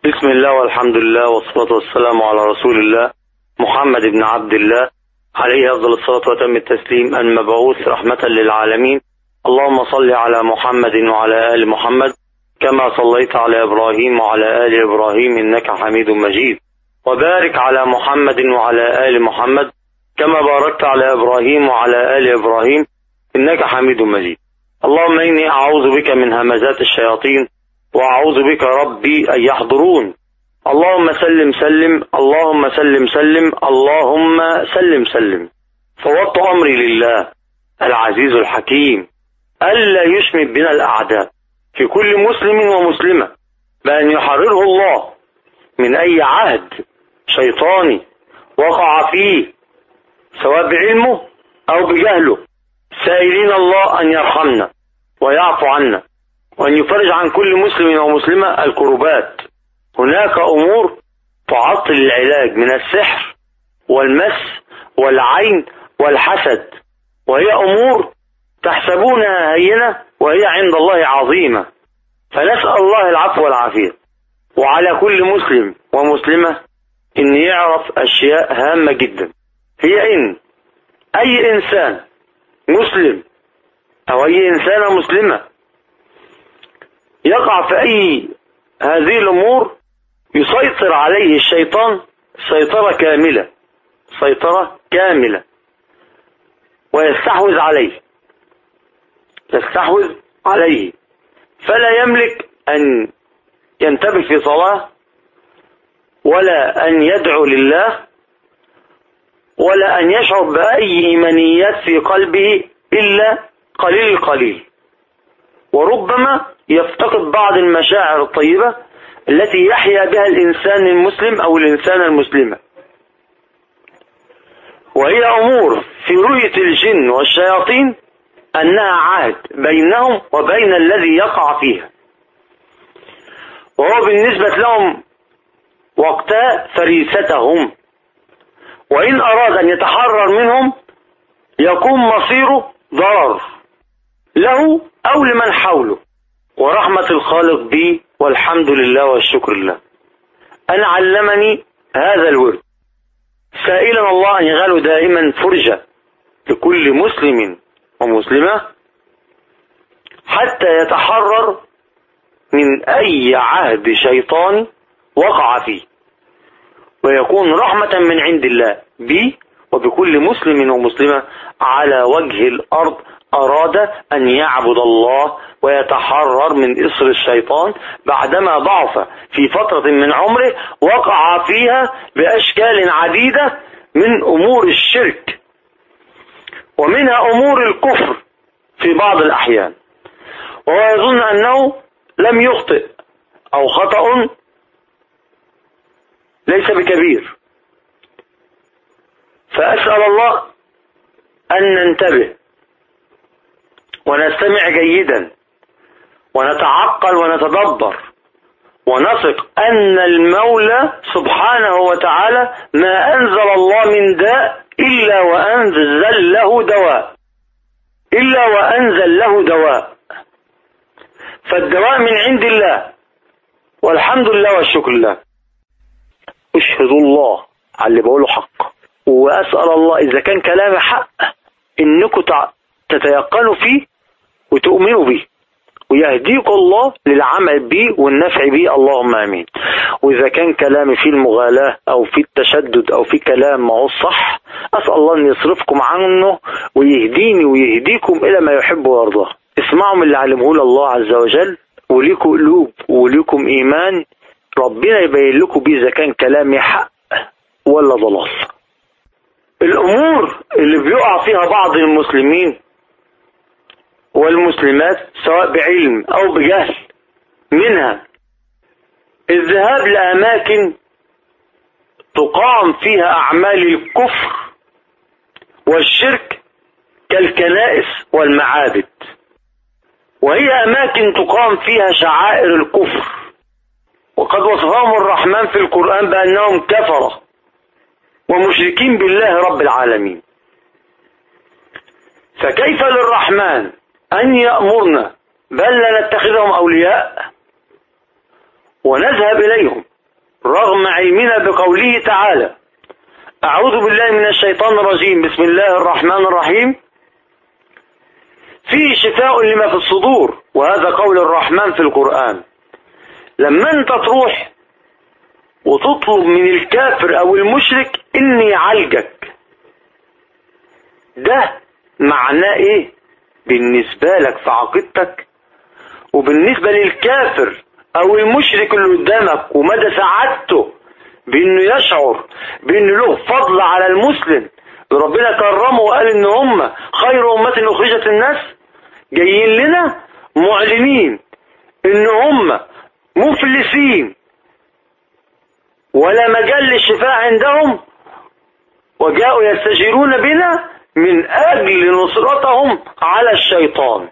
بسم الله والحمد لله والصلاة والسلام على رسول الله محمد بن عبد الله عليه أفضل الصلاة وتم التسليم المبعوث رحمة للعالمين اللهم صل على محمد وعلى آل محمد كما صليت على إبراهيم وعلى آل إبراهيم إنك حميد مجيد وبارك على محمد وعلى آل محمد كما باركت على إبراهيم وعلى آل إبراهيم إنك حميد مجيد اللهم إني أعوذ بك من همزات الشياطين وأعوذ بك ربي أن يحضرون اللهم سلم سلم اللهم سلم سلم اللهم سلم سلم فوضت أمري لله العزيز الحكيم ألا يشمت بنا الأعداء في كل مسلم ومسلمة بأن يحرره الله من أي عهد شيطاني وقع فيه سواء بعلمه أو بجهله سائلين الله أن يرحمنا ويعفو عنا وأن يفرج عن كل مسلم ومسلمة الكربات هناك أمور تعطل العلاج من السحر والمس والعين والحسد وهي أمور تحسبونها هينة وهي عند الله عظيمة فنسأل الله العفو والعافية وعلى كل مسلم ومسلمة إن يعرف أشياء هامة جدا هي إن أي إنسان مسلم أو أي إنسانة مسلمة يقع في أي هذه الأمور يسيطر عليه الشيطان سيطرة كاملة سيطرة كاملة ويستحوذ عليه يستحوذ عليه فلا يملك أن ينتبه في صلاة ولا أن يدعو لله ولا أن يشعر بأي إيمانيات في قلبه إلا قليل القليل وربما يفتقد بعض المشاعر الطيبة التي يحيا بها الإنسان المسلم أو الإنسان المسلمة وهي أمور في رؤية الجن والشياطين أنها عهد بينهم وبين الذي يقع فيها وهو بالنسبة لهم وقتها فريستهم وإن أراد أن يتحرر منهم يكون مصيره ضرر له أو لمن حوله ورحمة الخالق بي والحمد لله والشكر لله أنا علمني هذا الورد سائلا الله أن يجعله دائما فرجة لكل مسلم ومسلمة حتى يتحرر من أي عهد شيطاني وقع فيه ويكون رحمة من عند الله بي وبكل مسلم ومسلمة على وجه الأرض أراد أن يعبد الله ويتحرر من إصر الشيطان بعدما ضعف في فترة من عمره وقع فيها بأشكال عديدة من أمور الشرك ومنها أمور الكفر في بعض الأحيان وهو يظن أنه لم يخطئ أو خطأ ليس بكبير فأسأل الله أن ننتبه ونستمع جيدا ونتعقل ونتدبر ونثق أن المولى سبحانه وتعالى ما أنزل الله من داء إلا وأنزل له دواء إلا وأنزل له دواء فالدواء من عند الله والحمد لله والشكر لله أشهد الله على اللي بقوله حق وأسأل الله إذا كان كلامي حق إنكم تتيقنوا فيه وتؤمنوا به ويهديكم الله للعمل به والنفع به اللهم امين واذا كان كلامي فيه المغالاه او فيه التشدد او فيه كلام ما هو صح اسال الله ان يصرفكم عنه ويهديني ويهديكم الى ما يحب ويرضاه اسمعوا من اللي علمه الله عز وجل وليكم قلوب وليكم ايمان ربنا يبين لكم بيه اذا كان كلامي حق ولا ضلال الامور اللي بيقع فيها بعض المسلمين والمسلمات سواء بعلم أو بجهل منها الذهاب لأماكن تقام فيها أعمال الكفر والشرك كالكنائس والمعابد وهي أماكن تقام فيها شعائر الكفر وقد وصفهم الرحمن في القرآن بأنهم كفرة ومشركين بالله رب العالمين فكيف للرحمن أن يأمرنا بل لا نتخذهم أولياء ونذهب إليهم رغم علمنا بقوله تعالى أعوذ بالله من الشيطان الرجيم بسم الله الرحمن الرحيم فيه شفاء لما في الصدور وهذا قول الرحمن في القرآن لما انت تروح وتطلب من الكافر او المشرك اني يعالجك ده معناه ايه بالنسبة لك في عقيدتك وبالنسبة للكافر او المشرك اللي قدامك ومدى سعادته بانه يشعر بانه له فضل على المسلم ربنا كرمه وقال ان هم خير امة اخرجت الناس جايين لنا معلنين ان هم مفلسين ولا مجال للشفاء عندهم وجاءوا يستجيرون بنا من اجل نصرتهم على الشيطان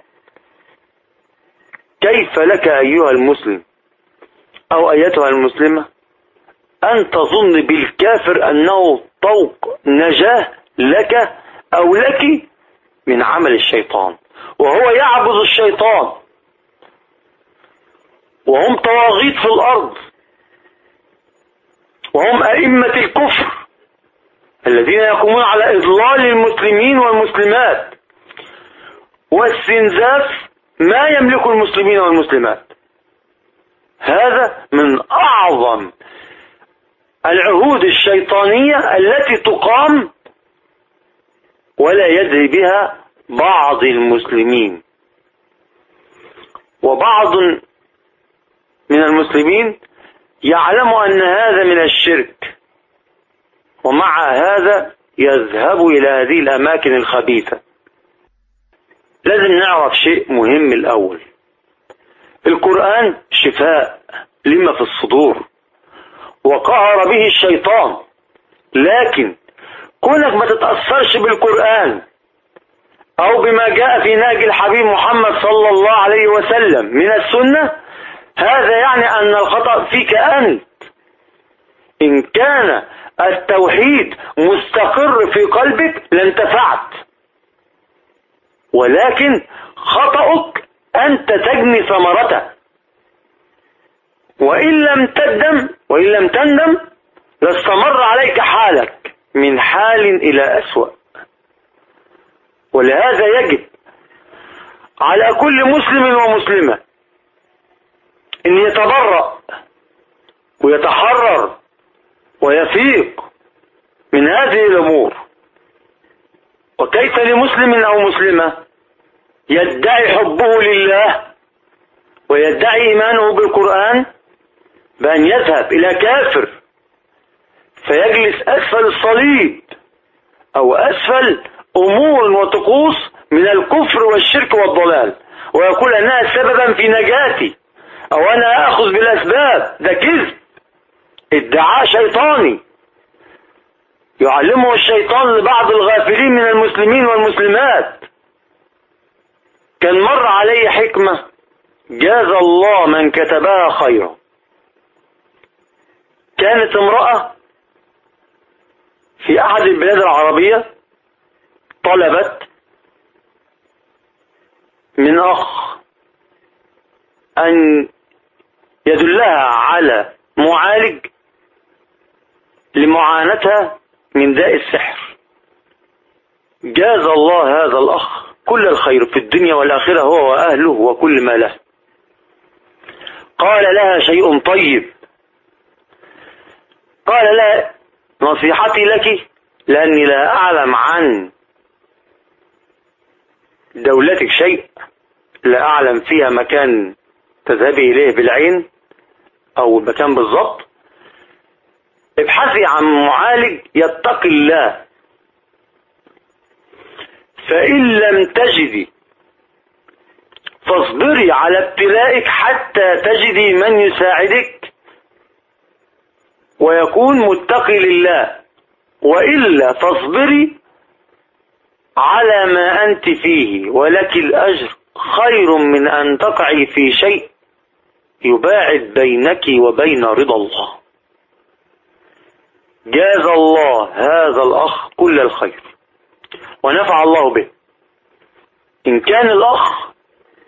كيف لك ايها المسلم او ايتها المسلمة ان تظن بالكافر انه طوق نجاة لك او لك من عمل الشيطان وهو يعبد الشيطان وهم طواغيت في الأرض وهم أئمة الكفر الذين يقومون على إضلال المسلمين والمسلمات واستنزاف ما يملك المسلمين والمسلمات هذا من أعظم العهود الشيطانية التي تقام ولا يدري بها بعض المسلمين وبعض من المسلمين يعلم أن هذا من الشرك ومع هذا يذهب إلى هذه الأماكن الخبيثة لازم نعرف شيء مهم الأول القرآن شفاء لما في الصدور وقهر به الشيطان لكن كونك ما تتأثرش بالقرآن أو بما جاء في نهج الحبيب محمد صلى الله عليه وسلم من السنة هذا يعني أن الخطأ فيك أنت إن كان التوحيد مستقر في قلبك لانتفعت ولكن خطأك أنت تجني ثمرته وإن لم تندم وإن لم تندم لاستمر عليك حالك من حال إلى أسوأ ولهذا يجب على كل مسلم ومسلمة ان يتبرأ ويتحرر ويفيق من هذه الامور وكيف لمسلم او مسلمة يدعي حبه لله ويدعي ايمانه بالقرآن بان يذهب الى كافر فيجلس اسفل الصليب او اسفل امور وطقوس من الكفر والشرك والضلال ويقول انها سببا في نجاتي او انا اخذ بالاسباب ده كذب ادعاء شيطاني يعلمه الشيطان لبعض الغافلين من المسلمين والمسلمات كان مر علي حكمة جاز الله من كتبها خيرا كانت امرأة في احد البلاد العربية طلبت من اخ ان يدلها على معالج لمعاناتها من داء السحر جاز الله هذا الأخ كل الخير في الدنيا والآخرة هو وأهله وكل ما له قال لها شيء طيب قال لها نصيحتي لك لأني لا أعلم عن دولتك شيء لا أعلم فيها مكان تذهبي إليه بالعين او المكان بالظبط ابحثي عن معالج يتقي الله فإن لم تجدي فاصبري على ابتلائك حتى تجدي من يساعدك ويكون متقي لله وإلا فاصبري على ما أنت فيه ولك الأجر خير من أن تقعي في شيء يباعد بينك وبين رضا الله جاز الله هذا الأخ كل الخير ونفع الله به إن كان الأخ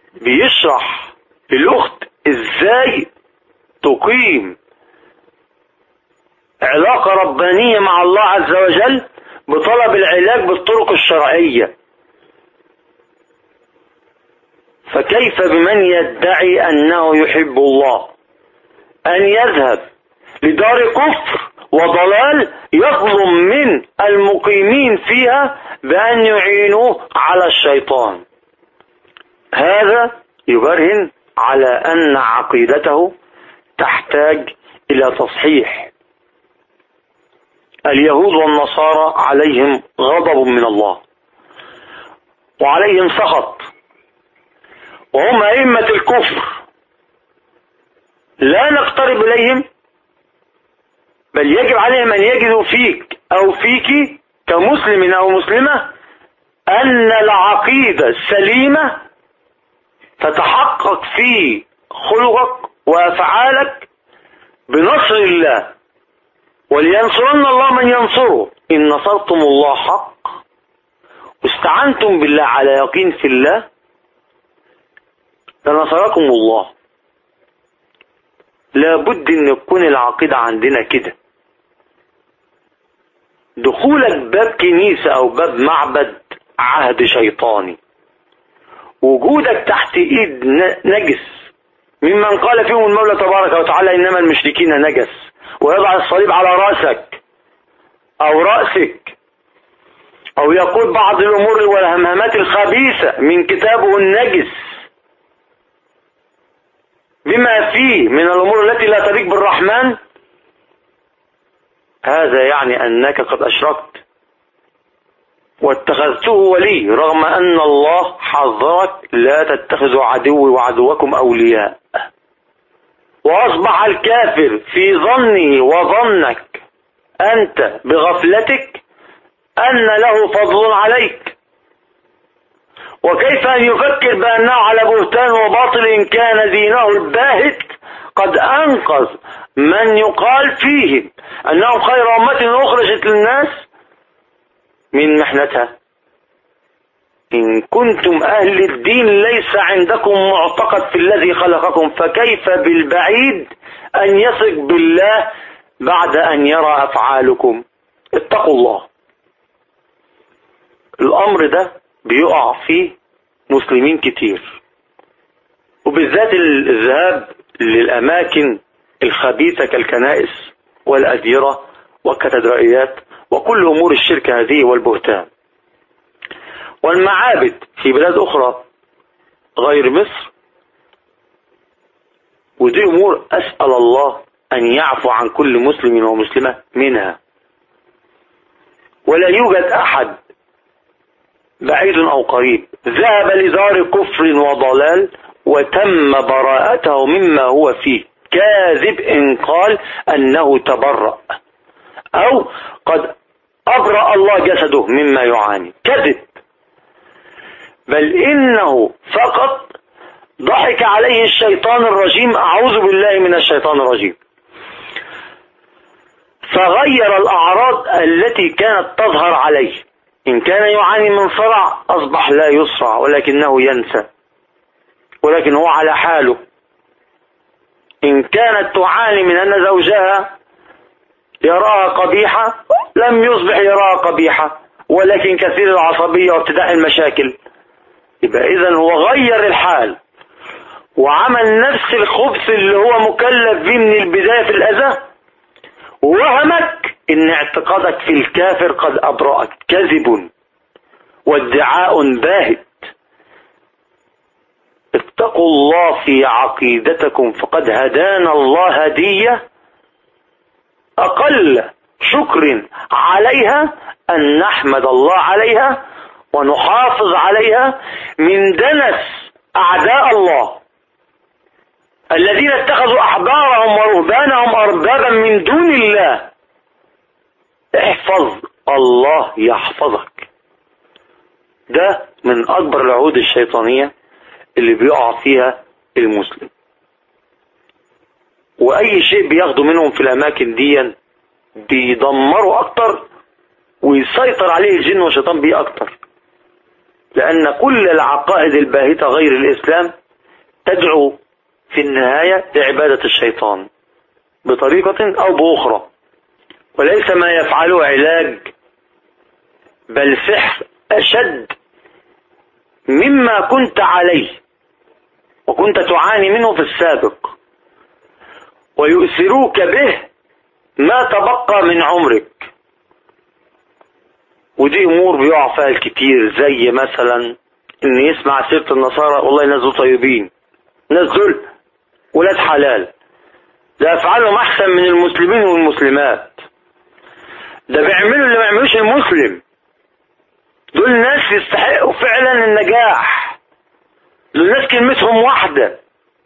بيشرح للأخت إزاي تقيم علاقة ربانية مع الله عز وجل بطلب العلاج بالطرق الشرعية فكيف بمن يدعي أنه يحب الله أن يذهب لدار كفر وضلال يظلم من المقيمين فيها بأن يعينوه على الشيطان هذا يبرهن على أن عقيدته تحتاج إلى تصحيح اليهود والنصارى عليهم غضب من الله وعليهم سخط وهم أئمة الكفر لا نقترب إليهم بل يجب عليهم أن يجدوا فيك أو فيك كمسلم أو مسلمة أن العقيدة السليمة تتحقق في خلقك وأفعالك بنصر الله ولينصرن الله من ينصره إن نصرتم الله حق واستعنتم بالله على يقين في الله لنصركم الله لابد ان تكون العقيدة عندنا كده دخولك باب كنيسة او باب معبد عهد شيطاني وجودك تحت ايد نجس ممن قال فيهم المولى تبارك وتعالى انما المشركين نجس ويضع الصليب على راسك او رأسك او يقول بعض الامور والهمهمات الخبيثة من كتابه النجس بما فيه من الامور التي لا تليق بالرحمن هذا يعني انك قد اشركت واتخذته ولي رغم ان الله حذرك لا تتخذوا عدوي وعدوكم اولياء واصبح الكافر في ظنه وظنك انت بغفلتك ان له فضل عليك وكيف ان يفكر بانه على بهتان وباطل ان كان دينه الباهت قد انقذ من يقال فيهم انهم خير امة اخرجت للناس من محنتها إن كنتم أهل الدين ليس عندكم معتقد في الذي خلقكم فكيف بالبعيد أن يثق بالله بعد أن يرى أفعالكم اتقوا الله الأمر ده بيقع فيه مسلمين كتير وبالذات الذهاب للأماكن الخبيثة كالكنائس والأديرة والكاتدرائيات وكل أمور الشرك هذه والبهتان والمعابد في بلاد أخرى غير مصر ودي أمور أسأل الله أن يعفو عن كل مسلم ومسلمة منها ولا يوجد أحد بعيد أو قريب ذهب لدار كفر وضلال وتم براءته مما هو فيه كاذب إن قال أنه تبرأ أو قد أبرأ الله جسده مما يعاني كذب بل إنه فقط ضحك عليه الشيطان الرجيم أعوذ بالله من الشيطان الرجيم فغير الأعراض التي كانت تظهر عليه إن كان يعاني من صرع أصبح لا يصرع ولكنه ينسى ولكن هو على حاله إن كانت تعاني من أن زوجها يراها قبيحة لم يصبح يراها قبيحة ولكن كثير العصبية وابتداء المشاكل يبقى إذا هو غير الحال وعمل نفس الخبث اللي هو مكلف به من البداية في الأذى ووهمك ان اعتقادك في الكافر قد ابرأك كذب وادعاء باهت اتقوا الله في عقيدتكم فقد هدانا الله هدية اقل شكر عليها ان نحمد الله عليها ونحافظ عليها من دنس اعداء الله الذين اتخذوا احبارهم ورهبانهم اربابا من دون الله احفظ الله يحفظك ده من اكبر العهود الشيطانية اللي بيقع فيها المسلم واي شيء بياخده منهم في الاماكن دي بيدمروا اكتر ويسيطر عليه الجن والشيطان بيه اكتر لان كل العقائد الباهتة غير الاسلام تدعو في النهاية لعبادة الشيطان بطريقة او باخرى وليس ما يفعله علاج بل سحر أشد مما كنت عليه وكنت تعاني منه في السابق ويؤثروك به ما تبقى من عمرك ودي امور بيقع فيها الكتير زي مثلا ان يسمع سيرة النصارى والله ناس دول طيبين ناس دول ولاد حلال ده افعالهم احسن من المسلمين والمسلمات ده بيعملوا اللي ما يعملوش المسلم دول ناس يستحقوا فعلا النجاح دول ناس كلمتهم واحدة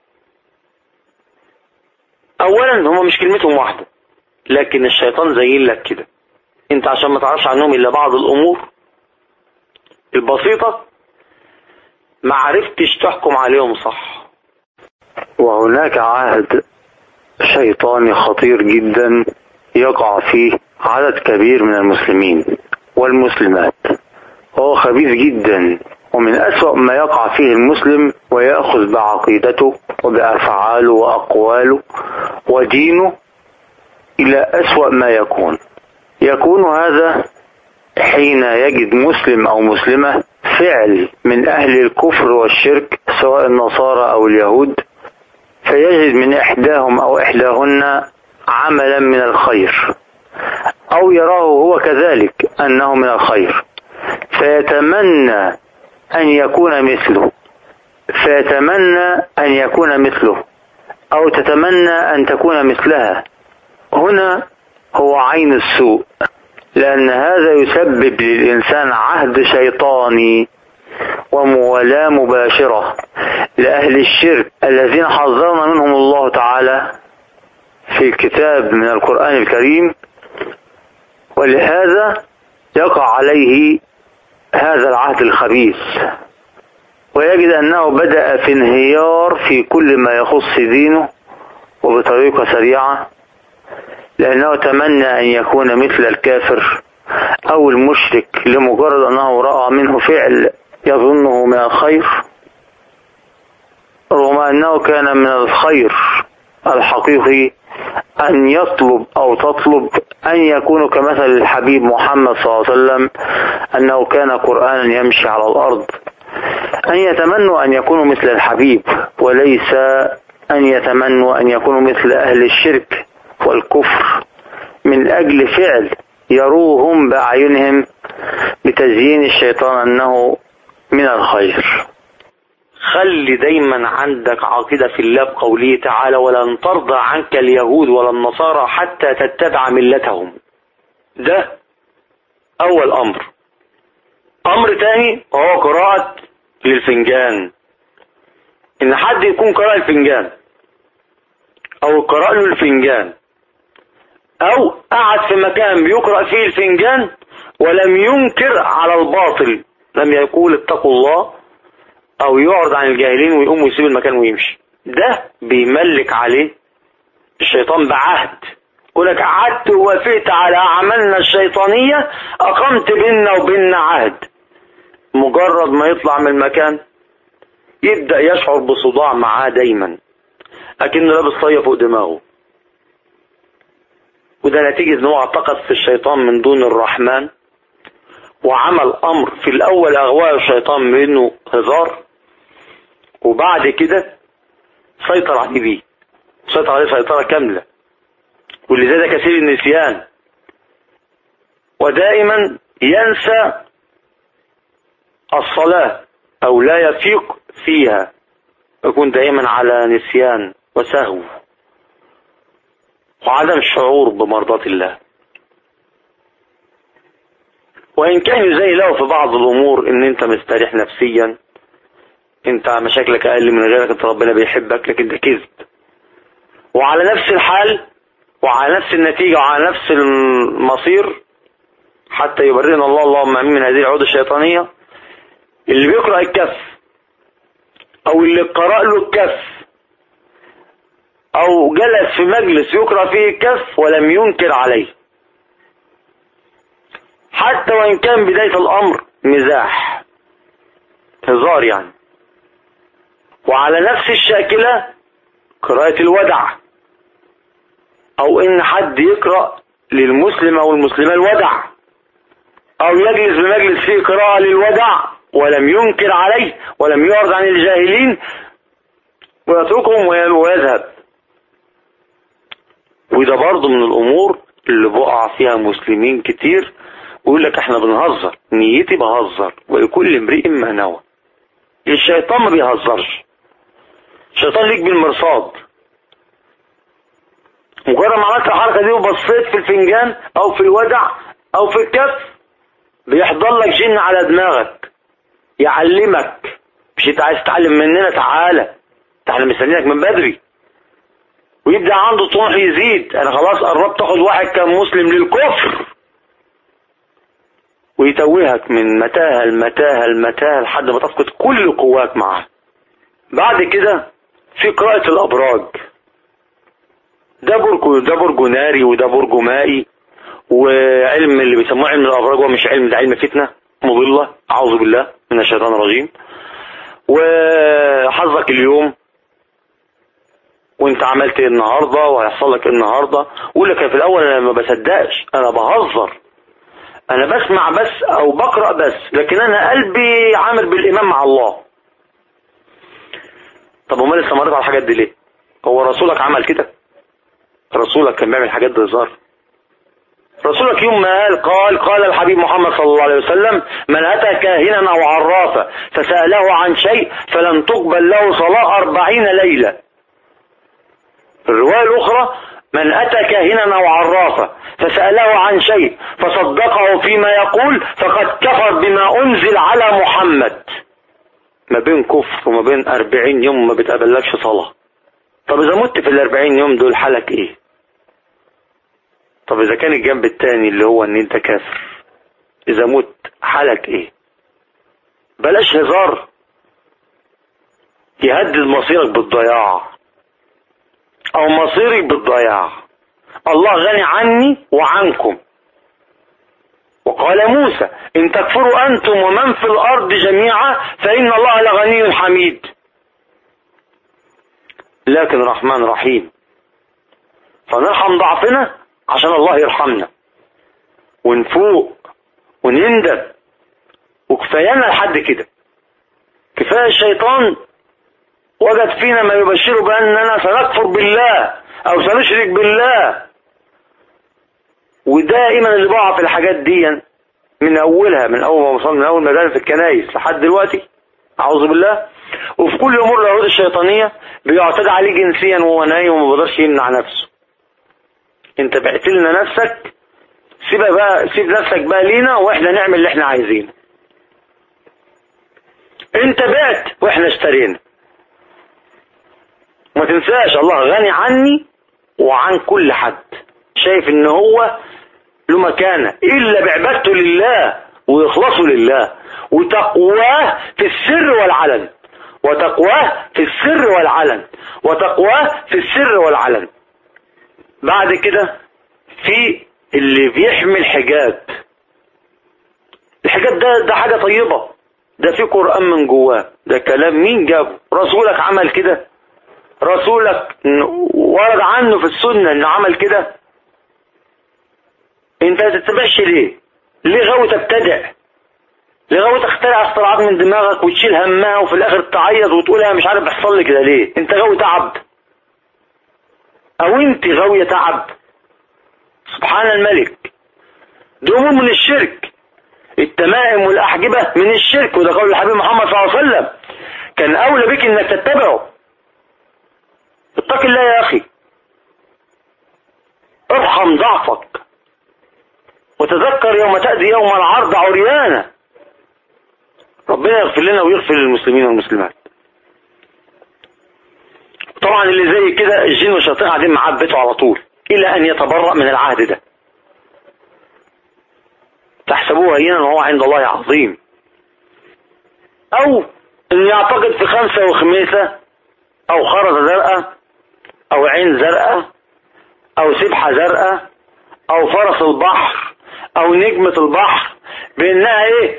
اولا هم مش كلمتهم واحدة لكن الشيطان زين لك كده انت عشان ما تعرفش عنهم الا بعض الامور البسيطة ما عرفتش تحكم عليهم صح وهناك عهد شيطاني خطير جدا يقع فيه عدد كبير من المسلمين والمسلمات هو خبيث جدا ومن أسوأ ما يقع فيه المسلم ويأخذ بعقيدته وبأفعاله وأقواله ودينه إلى أسوأ ما يكون يكون هذا حين يجد مسلم أو مسلمة فعل من أهل الكفر والشرك سواء النصارى أو اليهود فيجد من إحداهم أو إحداهن عملا من الخير أو يراه هو كذلك أنه من الخير فيتمنى أن يكون مثله فيتمنى أن يكون مثله أو تتمنى أن تكون مثلها هنا هو عين السوء لأن هذا يسبب للإنسان عهد شيطاني وموالاة مباشرة لأهل الشرك الذين حذرنا منهم الله تعالى في الكتاب من القرآن الكريم ولهذا يقع عليه هذا العهد الخبيث ويجد أنه بدأ في انهيار في كل ما يخص دينه وبطريقة سريعة لأنه تمنى أن يكون مثل الكافر أو المشرك لمجرد أنه رأى منه فعل يظنه من الخير رغم أنه كان من الخير الحقيقي أن يطلب أو تطلب أن يكون كمثل الحبيب محمد صلى الله عليه وسلم أنه كان قرآنا يمشي على الأرض أن يتمنوا أن يكونوا مثل الحبيب وليس أن يتمنوا أن يكونوا مثل أهل الشرك والكفر من أجل فعل يروهم بأعينهم بتزيين الشيطان أنه من الخير خلي دايما عندك عقيدة في الله بقوله تعالى ولن ترضى عنك اليهود ولا النصارى حتى تتبع ملتهم ده أول أمر أمر تاني وهو قراءة للفنجان إن حد يكون قرأ الفنجان أو قرأ له الفنجان أو قعد في مكان بيقرأ فيه الفنجان ولم ينكر على الباطل لم يقول اتقوا الله او يعرض عن الجاهلين ويقوم ويسيب المكان ويمشي ده بيملك عليه الشيطان بعهد كونك قعدت ووافقت على اعمالنا الشيطانية اقمت بيننا وبيننا عهد مجرد ما يطلع من المكان يبدأ يشعر بصداع معاه دايما اكنه لابس طيه فوق دماغه وده نتيجة ان هو اعتقد في الشيطان من دون الرحمن وعمل امر في الاول اغواه الشيطان بانه هزار وبعد كده سيطر عليه بيه سيطر عليه سيطرة كاملة ولذلك كثير النسيان ودائما ينسى الصلاة او لا يفيق فيها يكون دائما على نسيان وسهو وعدم الشعور بمرضاة الله وإن كان يزين له في بعض الأمور إن أنت مستريح نفسيا أنت مشاكلك أقل من غيرك أنت ربنا بيحبك لكن ده كذب وعلى نفس الحال وعلى نفس النتيجة وعلى نفس المصير حتى يبرئنا الله اللهم امين من هذه العودة الشيطانية اللي بيقرأ الكف او اللي قرأ له الكف او جلس في مجلس يقرأ فيه الكف ولم ينكر عليه حتى وإن كان بداية الأمر مزاح هزار يعني وعلى نفس الشاكلة قراءة الودع أو إن حد يقرأ للمسلم او المسلمة الودع او يجلس بمجلس فيه قراءة للودع ولم ينكر عليه ولم يعرض عن الجاهلين ويتركهم ويذهب وده برضه من الامور اللي بقع فيها مسلمين كتير ويقول لك احنا بنهزر نيتي بهزر ولكل امرئ ما نوى الشيطان ما بيهزرش الشيطان ليك بالمرصاد مجرد ما عملت الحركه دي وبصيت في الفنجان او في الودع او في الكف بيحضر لك جن على دماغك يعلمك مش انت عايز تتعلم مننا تعالى احنا مستنيينك من بدري ويبدا عنده طموح يزيد انا خلاص قربت اخد واحد كان مسلم للكفر ويتوهك من متاهه لمتاهه لمتاهه لحد ما تفقد كل قواك معاه بعد كده في قراءة الأبراج ده برج ده برج ناري وده برج مائي وعلم اللي بيسموه علم الأبراج هو مش علم ده علم فتنة مضلة أعوذ بالله من الشيطان الرجيم وحظك اليوم وانت عملت ايه النهارده وهيحصل لك ايه النهارده ويقول لك في الاول انا ما بصدقش انا بهزر انا بسمع بس او بقرا بس لكن انا قلبي عامر بالايمان مع الله طب امال استمرت على الحاجات دي ليه هو رسولك عمل كده رسولك كان بيعمل حاجات بهزار رسولك يوم ما قال قال قال الحبيب محمد صلى الله عليه وسلم من أتى كاهنا أو عرافا فسأله عن شيء فلن تقبل له صلاة أربعين ليلة الرواية الأخرى من أتى كاهنا أو عرافا فسأله عن شيء فصدقه فيما يقول فقد كفر بما أنزل على محمد ما بين كفر وما بين أربعين يوم ما بتقبلكش صلاة طب إذا مت في الأربعين يوم دول حالك إيه طب إذا كان الجنب التاني اللي هو إن أنت كافر إذا مت حالك إيه بلاش هزار يهدد مصيرك بالضياع أو مصيري بالضياع الله غني عني وعنكم وقال موسى إن تكفروا أنتم ومن في الأرض جميعا فإن الله لغني حميد لكن رحمن رحيم فنرحم ضعفنا عشان الله يرحمنا ونفوق ونندم وكفايانا لحد كده كفاية الشيطان وجد فينا ما يبشر بأننا سنكفر بالله أو سنشرك بالله ودائما اللي بقع في الحاجات دي من أولها من أول ما وصلنا من أول ما دخلنا في الكنايس لحد دلوقتي أعوذ بالله وفي كل أمور العروض الشيطانية بيعتدى عليه جنسيا وهو نايم وما بيقدرش يمنع نفسه انت بعت لنا نفسك سيبها بقى سيب نفسك بقى لينا واحنا نعمل اللي احنا عايزينه انت بعت واحنا اشترينا ما تنساش الله غني عني وعن كل حد شايف ان هو له مكانه الا بعبادته لله ويخلصوا لله وتقواه في السر والعلن وتقواه في السر والعلن وتقواه في السر والعلن بعد كده في اللي بيحمل حجاب الحجاب ده ده حاجة طيبة ده في قرآن من جواه ده كلام مين جابه رسولك عمل كده رسولك ورد عنه في السنة انه عمل كده انت ما تتبعش ليه ليه غاوي تبتدع ليه غاوي تخترع اختراعات من دماغك وتشيل همها وفي الاخر تعيط وتقول انا مش عارف بيحصل لي كده ليه انت غاوي تعب او انت غاوية تعب سبحان الملك دي امور من الشرك التمائم والاحجبة من الشرك وده قول الحبيب محمد صلى الله عليه وسلم كان اولى بك انك تتبعه اتق الله يا اخي ارحم ضعفك وتذكر يوم تأتي يوم العرض عريانا ربنا يغفر لنا ويغفر للمسلمين والمسلمات طبعا اللي زي كده الجن والشياطين قاعدين معاه في بيته على طول الى ان يتبرأ من العهد ده تحسبوه هينا وهو عند الله عظيم او ان يعتقد في خمسة وخميسة او خرزة زرقاء او عين زرقاء او سبحة زرقاء او فرس البحر او نجمة البحر بانها ايه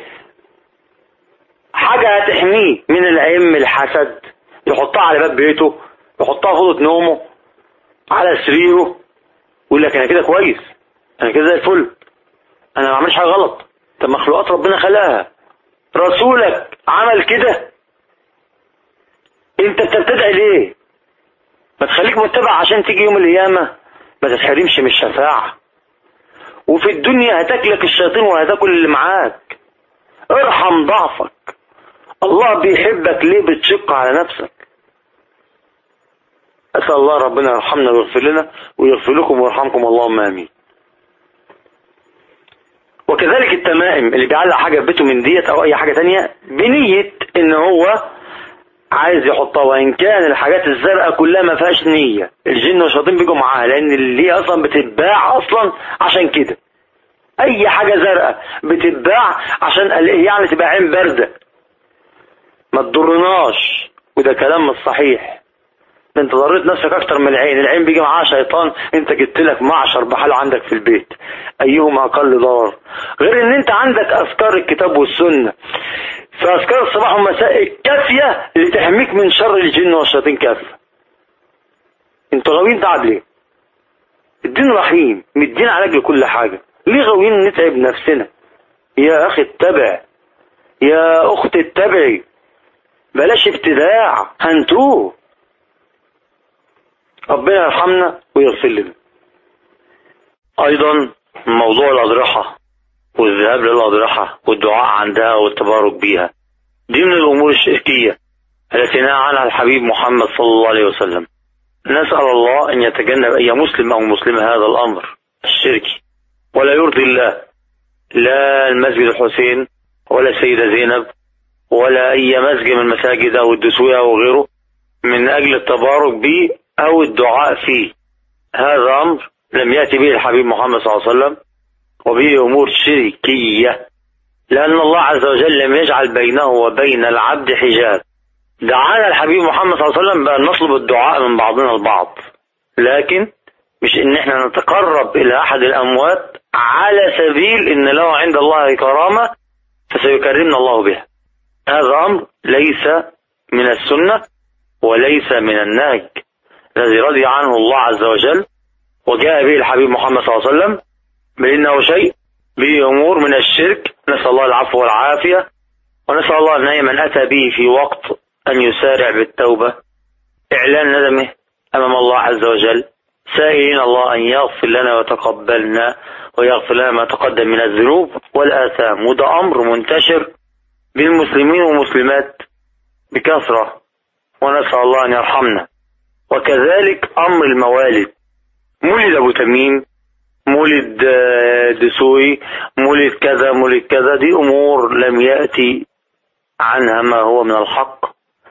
حاجة هتحميه من العلم الحسد يحطها على باب بيته يحطها في اوضه نومه على سريره يقول لك انا كده كويس انا كده زي الفل انا ما عملش حاجه غلط طب مخلوقات ربنا خلقها رسولك عمل كده انت بتبتدع ليه ما تخليك متبع عشان تيجي يوم القيامه ما تتحرمش من الشفاعه وفي الدنيا هتاكلك الشياطين وهتاكل اللي معاك ارحم ضعفك الله بيحبك ليه بتشق على نفسك أسأل الله ربنا يرحمنا ويغفر لنا ويغفر لكم ويرحمكم اللهم آمين وكذلك التمائم اللي بيعلق حاجة في بيته من ديت أو أي حاجة تانية بنية إن هو عايز يحطها وإن كان الحاجات الزرقاء كلها ما فيهاش نية الجن والشياطين بيجوا معاها لأن اللي هي أصلا بتتباع أصلا عشان كده أي حاجة زرقاء بتتباع عشان يعني تبقى عين باردة ما تضرناش وده كلام مش صحيح ده انت ضريت نفسك اكتر من العين العين بيجي معاها شيطان انت جبت لك معشر بحاله عندك في البيت ايهما اقل ضرر غير ان انت عندك اذكار الكتاب والسنه فاذكار الصباح والمساء الكافيه اللي تحميك من شر الجن والشياطين كافه انتوا غاويين تعب ليه الدين رحيم مدين علاج لكل حاجه ليه غاويين نتعب نفسنا يا اخي اتبع يا اخت اتبعي بلاش ابتداع هنتوه ربنا يرحمنا ويغفر لنا ايضا موضوع الاضرحه والذهاب للاضرحه والدعاء عندها والتبارك بيها دي من الامور الشركيه التي نهى عنها الحبيب محمد صلى الله عليه وسلم نسال الله ان يتجنب اي مسلم او مسلمه هذا الامر الشركي ولا يرضي الله لا المسجد الحسين ولا السيده زينب ولا اي مسجد من المساجد او الدسويه او غيره من اجل التبارك به او الدعاء فيه هذا امر لم ياتي به الحبيب محمد صلى الله عليه وسلم وبه امور شركيه لان الله عز وجل لم يجعل بينه وبين العبد حجاب دعانا الحبيب محمد صلى الله عليه وسلم بان نطلب الدعاء من بعضنا البعض لكن مش ان احنا نتقرب الى احد الاموات على سبيل ان له عند الله كرامه فسيكرمنا الله بها هذا امر ليس من السنه وليس من النهج الذي رضي عنه الله عز وجل وجاء به الحبيب محمد صلى الله عليه وسلم بأنه شيء به أمور من الشرك نسأل الله العفو والعافية ونسأل الله أن من أتى به في وقت أن يسارع بالتوبة إعلان ندمه أمام الله عز وجل سائلين الله أن يغفر لنا وتقبلنا ويغفر لنا ما تقدم من الذنوب والآثام وده أمر منتشر بين المسلمين والمسلمات بكثرة ونسأل الله أن يرحمنا وكذلك أمر الموالد مولد أبو تميم مولد دسوي مولد كذا مولد كذا دي أمور لم يأتي عنها ما هو من الحق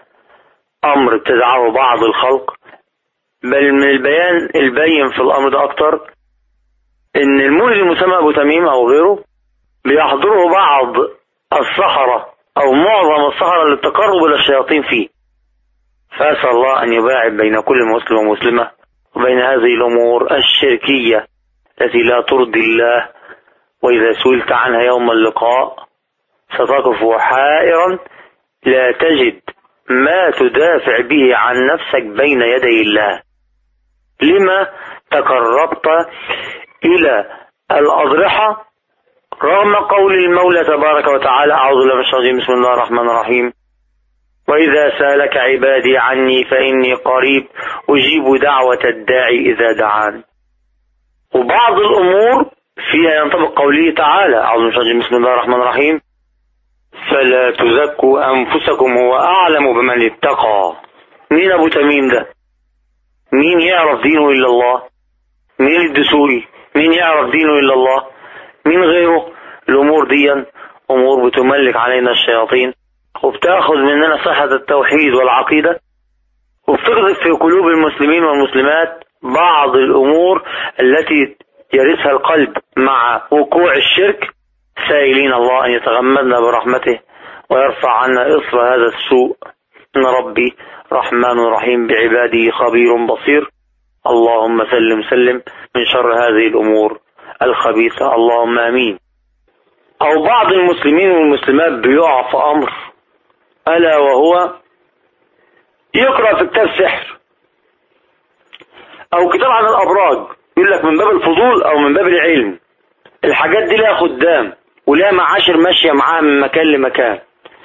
أمر ابتدعه بعض الخلق بل من البيان البين في الأمر ده أكتر إن المولد المسمى أبو تميم أو غيره بيحضره بعض السحرة أو معظم السحرة للتقرب إلى الشياطين فيه فأسأل الله أن يباعد بين كل مسلم ومسلمة وبين هذه الأمور الشركية التي لا ترضي الله وإذا سئلت عنها يوم اللقاء ستقف حائرا لا تجد ما تدافع به عن نفسك بين يدي الله لما تقربت إلى الأضرحة رغم قول المولى تبارك وتعالى أعوذ بالله من الشيطان بسم الله الرحمن الرحيم وإذا سالك عبادي عني فإني قريب أجيب دعوة الداعي إذا دعان وبعض الأمور فيها ينطبق قوله تعالى أعوذ بالله بسم الله الرحمن الرحيم فلا تزكوا أنفسكم هو أعلم بمن اتقى مين أبو تميم ده مين يعرف دينه إلا الله مين الدسوقي مين يعرف دينه إلا الله مين غيره الأمور دي أمور بتملك علينا الشياطين وبتاخذ مننا صحة التوحيد والعقيدة وبتقذف في قلوب المسلمين والمسلمات بعض الأمور التي يرثها القلب مع وقوع الشرك سائلين الله أن يتغمدنا برحمته ويرفع عنا إصر هذا السوء إن ربي رحمن رحيم بعباده خبير بصير اللهم سلم سلم من شر هذه الأمور الخبيثة اللهم آمين أو بعض المسلمين والمسلمات بيقع في أمر ألا وهو يقرأ في كتاب سحر أو كتاب عن الأبراج يقول لك من باب الفضول او من باب العلم الحاجات دي لها خدام ولها معاشر ماشية معاها من مكان لمكان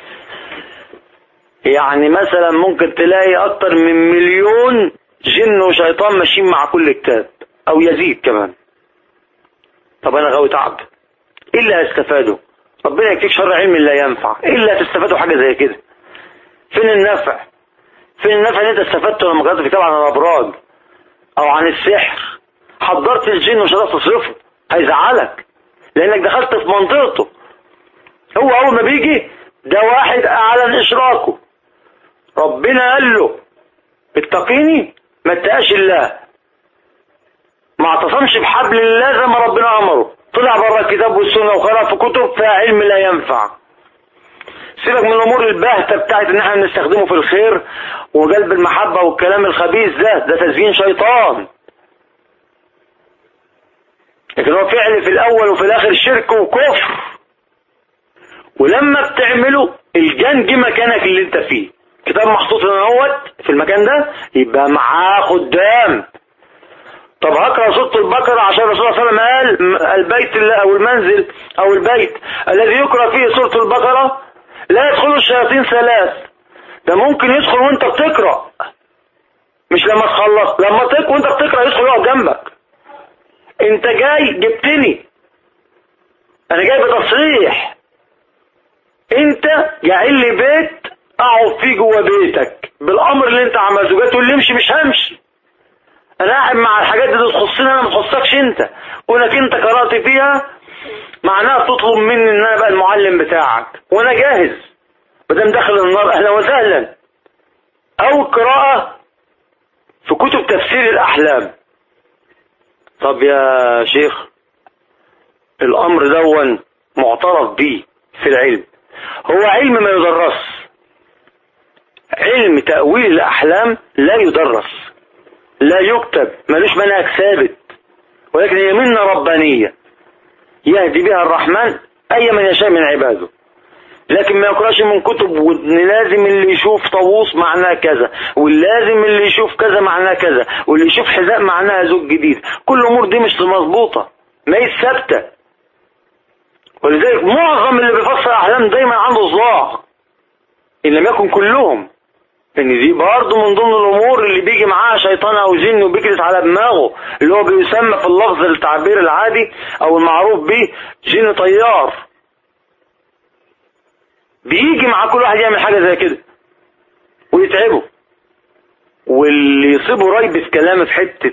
يعني مثلا ممكن تلاقي اكتر من مليون جن وشيطان ماشيين مع كل كتاب او يزيد كمان طب انا غاوي تعب ايه اللي هيستفاده ربنا يكفيك شر علم لا ينفع ايه اللي هتستفادوا حاجه زي كده فين النفع فين النفع اللي انت استفدته لما قرأت كتاب عن الابراج او عن السحر حضرت الجن ومش هتعرف تصرفه هيزعلك لانك دخلت في منطقته هو اول ما بيجي ده واحد اعلن اشراكه ربنا قال له اتقيني ما اتقاش الله ما اعتصمش بحبل الله زي ما ربنا امره طلع بره الكتاب والسنه وقرا في كتب فيها علم لا ينفع سيبك من الامور الباهته بتاعت ان احنا بنستخدمه في الخير وجلب المحبه والكلام الخبيث ده ده تزيين شيطان لكن هو فعل في الاول وفي الاخر شرك وكفر ولما بتعمله الجان جه مكانك اللي انت فيه كتاب محطوط هنا اهوت في المكان ده يبقى معاه خدام طب هقرا سوره البقره عشان الرسول صلى الله عليه وسلم قال البيت او المنزل او البيت الذي يقرا فيه سوره البقره لا يدخل الشياطين ثلاث ده ممكن يدخل وانت بتقرا مش لما تخلص لما تقرا وانت بتقرا يدخل يقعد جنبك انت جاي جبتني انا جاي بتصريح انت جاي لي بيت اقعد فيه جوه بيتك بالامر اللي انت عملته جاي تقول لي امشي مش همشي انا قاعد مع الحاجات دي تخصني انا ما تخصكش انت كونك انت قرات فيها معناها تطلب مني ان انا ابقى المعلم بتاعك وانا جاهز ما دام داخل النار اهلا وسهلا او قراءه في كتب تفسير الاحلام طب يا شيخ الامر دون معترف به في العلم هو علم ما يدرس علم تأويل الأحلام لا يدرس لا يكتب ملوش منهج ثابت ولكن هي منة ربانية يهدي بها الرحمن أي من يشاء من عباده لكن ما يقراش من كتب وان لازم اللي يشوف طاووس معناه كذا واللازم اللي يشوف كذا معناه كذا واللي يشوف حذاء معناها زوج جديد كل الامور دي مش مظبوطه ما هي ثابته ولذلك معظم اللي بيفسر احلام دايما عنده صداع ان لم يكن كلهم ان دي برضه من ضمن الامور اللي بيجي معاها شيطان او جن وبيجلس على دماغه اللي هو بيسمى في اللفظ التعبير العادي او المعروف به جن طيار بيجي مع كل واحد يعمل حاجه زي كده ويتعبه واللي يصيبه ريب في كلامه في حته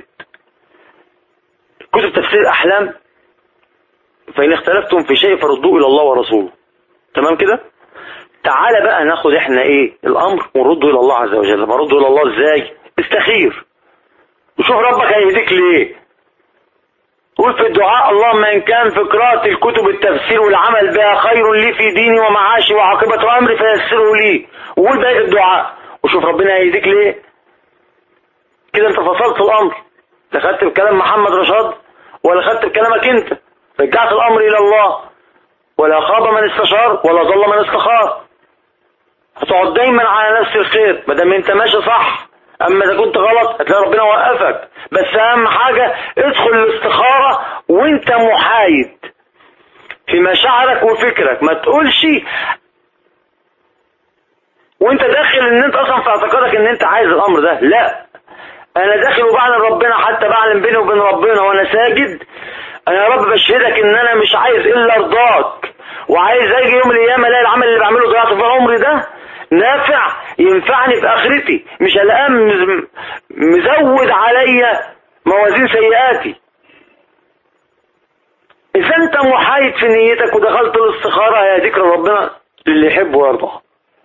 كتب تفسير الاحلام فان اختلفتم في شيء فردوه الى الله ورسوله تمام كده تعالى بقى ناخد احنا ايه الامر ونرده الى الله عز وجل برده الى الله ازاي استخير وشوف ربك هيهديك ليه قول في الدعاء اللهم ان كان في قراءة الكتب التفسير والعمل بها خير لي في ديني ومعاشي وعاقبة امري فيسره لي وقول بقى الدعاء وشوف ربنا هيهديك ليه كده انت فصلت الامر لا خدت بكلام محمد رشاد ولا خدت بكلامك انت رجعت الامر الى الله ولا خاب من استشار ولا ضل من استخار هتقعد دايما على نفس الخير ما دام انت ماشي صح اما اذا كنت غلط هتلاقي ربنا وقفك بس اهم حاجة ادخل الاستخارة وانت محايد في مشاعرك وفكرك ما تقولش وانت داخل ان انت اصلا في اعتقادك ان انت عايز الامر ده لا انا داخل وبعلن ربنا حتى بعلن بيني وبين ربنا وانا ساجد انا يا رب بشهدك ان انا مش عايز الا رضاك وعايز اجي يوم القيامه الاقي العمل اللي بعمله دلوقتي في عمري ده نافع ينفعني في اخرتي مش الان مزود عليا موازين سيئاتي اذا انت محايد في نيتك ودخلت الاستخاره هيهديك ربنا للي يحب ويرضى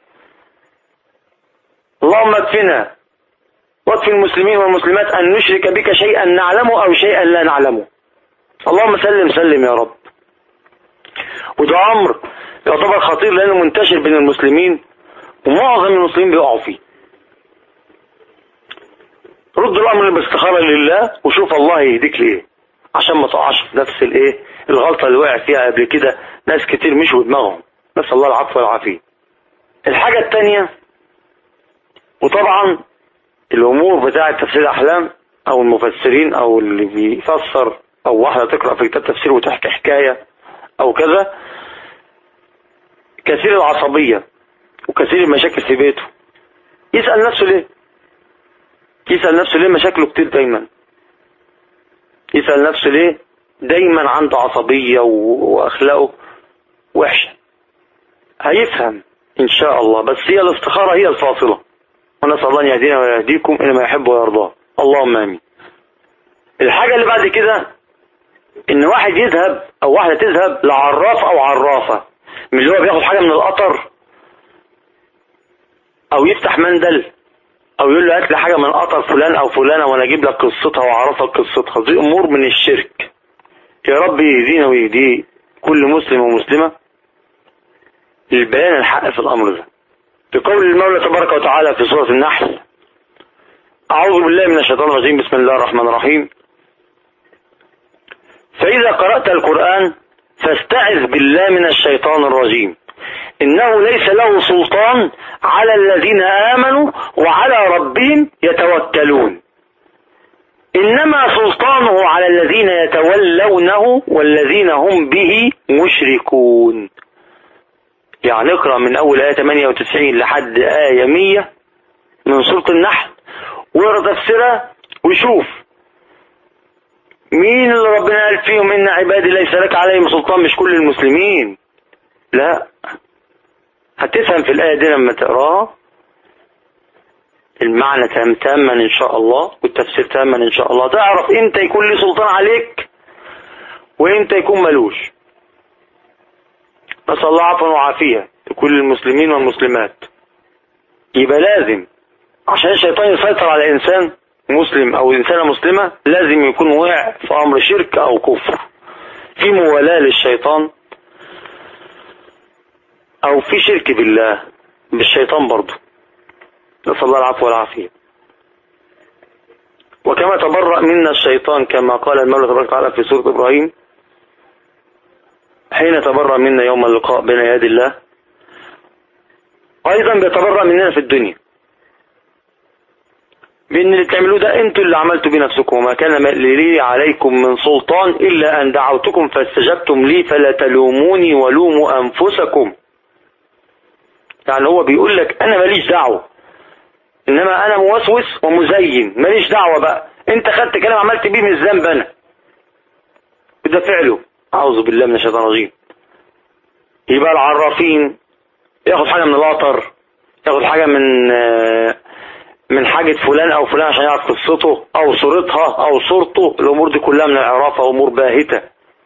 اللهم اكفنا واكفي المسلمين والمسلمات ان نشرك بك شيئا نعلمه او شيئا لا نعلمه اللهم سلم سلم يا رب وده امر يعتبر خطير لانه منتشر بين المسلمين ومعظم المسلمين بيقعوا فيه رد الامر باستخاره لله وشوف الله يهديك ليه عشان ما تقعش في نفس الايه الغلطه اللي وقع فيها قبل كده ناس كتير مشوا دماغهم نسال الله العفو والعافيه الحاجه الثانيه وطبعا الامور بتاعه تفسير الاحلام او المفسرين او اللي بيفسر او واحدة تقرأ في كتاب تفسير وتحكي حكاية او كذا كثير العصبية وكثير المشاكل في بيته يسأل نفسه ليه يسأل نفسه ليه مشاكله كتير دايما يسأل نفسه ليه دايما عنده عصبية واخلاقه وحشة هيفهم ان شاء الله بس هي الاستخارة هي الفاصلة ونسأل الله ان يهدينا ويهديكم الى ما يحب ويرضاه اللهم امين الحاجة اللي بعد كده ان واحد يذهب او واحدة تذهب لعراف او عرافة من اللي هو بياخد حاجة من القطر او يفتح مندل او يقول له هات لي حاجة من قطر فلان او فلانة وانا اجيب لك قصتها واعرفك قصتها دي امور من الشرك يا رب يهدينا ويهدي كل مسلم ومسلمة للبيان الحق في الامر ده بقول المولى تبارك وتعالى في سورة النحل أعوذ بالله من الشيطان الرجيم بسم الله الرحمن الرحيم فإذا قرأت القرآن فاستعذ بالله من الشيطان الرجيم إنه ليس له سلطان على الذين آمنوا وعلى ربهم يتوكلون إنما سلطانه على الذين يتولونه والذين هم به مشركون يعني اقرأ من أول آية 98 لحد آية 100 من سورة النحل واقرأ تفسيرها وشوف مين اللي ربنا قال فيهم إن عبادي ليس لك عليهم سلطان مش كل المسلمين لا هتفهم في الآية دي لما تقراها المعنى تام تاما إن شاء الله والتفسير تاما إن شاء الله تعرف إمتى يكون لي سلطان عليك وإمتى يكون ملوش نسأل الله عفوا وعافية لكل المسلمين والمسلمات يبقى لازم عشان الشيطان يسيطر على إنسان مسلم أو إنسانة مسلمة لازم يكون وقع في أمر شرك أو كفر في موالاة للشيطان أو في شرك بالله بالشيطان برضه نسأل الله العفو والعافية وكما تبرأ منا الشيطان كما قال المولى تبارك وتعالى في سورة إبراهيم حين تبرأ منا يوم اللقاء بين يد الله أيضا بيتبرأ مننا في الدنيا بأن اللي بتعملوه ده انتوا اللي عملتوا بنفسكم وما كان لي عليكم من سلطان إلا أن دعوتكم فاستجبتم لي فلا تلوموني ولوموا أنفسكم يعني هو بيقول لك أنا ماليش دعوة إنما أنا موسوس ومزين ماليش دعوة بقى أنت خدت كلام عملت بيه من الذنب أنا وده فعله أعوذ بالله من الشيطان الرجيم يبقى العرافين ياخد حاجة من القطر ياخد حاجة من من حاجة فلان أو فلان عشان يعرف قصته أو صورتها أو صورته الأمور دي كلها من العرافة أمور باهتة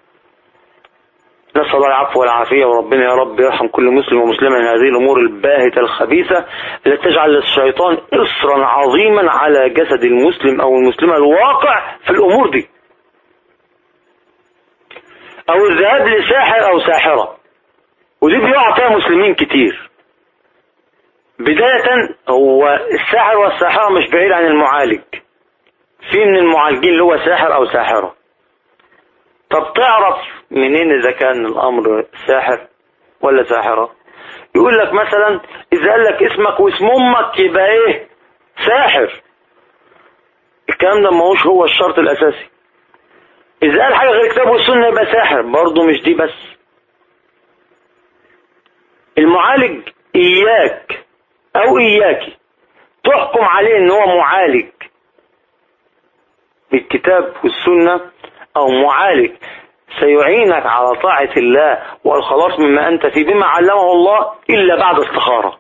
نسأل الله العفو والعافية وربنا يا رب يرحم كل مسلم ومسلمة من هذه الأمور الباهتة الخبيثة التي تجعل الشيطان إصرا عظيما على جسد المسلم أو المسلمة الواقع في الأمور دي أو الذهاب لساحر أو ساحرة ودي بيقع فيها مسلمين كتير بداية هو الساحر والساحرة مش بعيد عن المعالج في من المعالجين اللي هو ساحر أو ساحرة طب تعرف منين إذا كان الأمر ساحر ولا ساحرة يقول لك مثلا إذا قال لك اسمك واسم أمك يبقى إيه ساحر الكلام ده ما هوش هو الشرط الأساسي إذا قال حاجة غير الكتاب والسنة يبقى ساحر برضه مش دي بس المعالج إياك أو إياكي تحكم عليه إن هو معالج بالكتاب والسنة أو معالج سيعينك على طاعة الله والخلاص مما أنت فيه بما علمه الله إلا بعد استخارة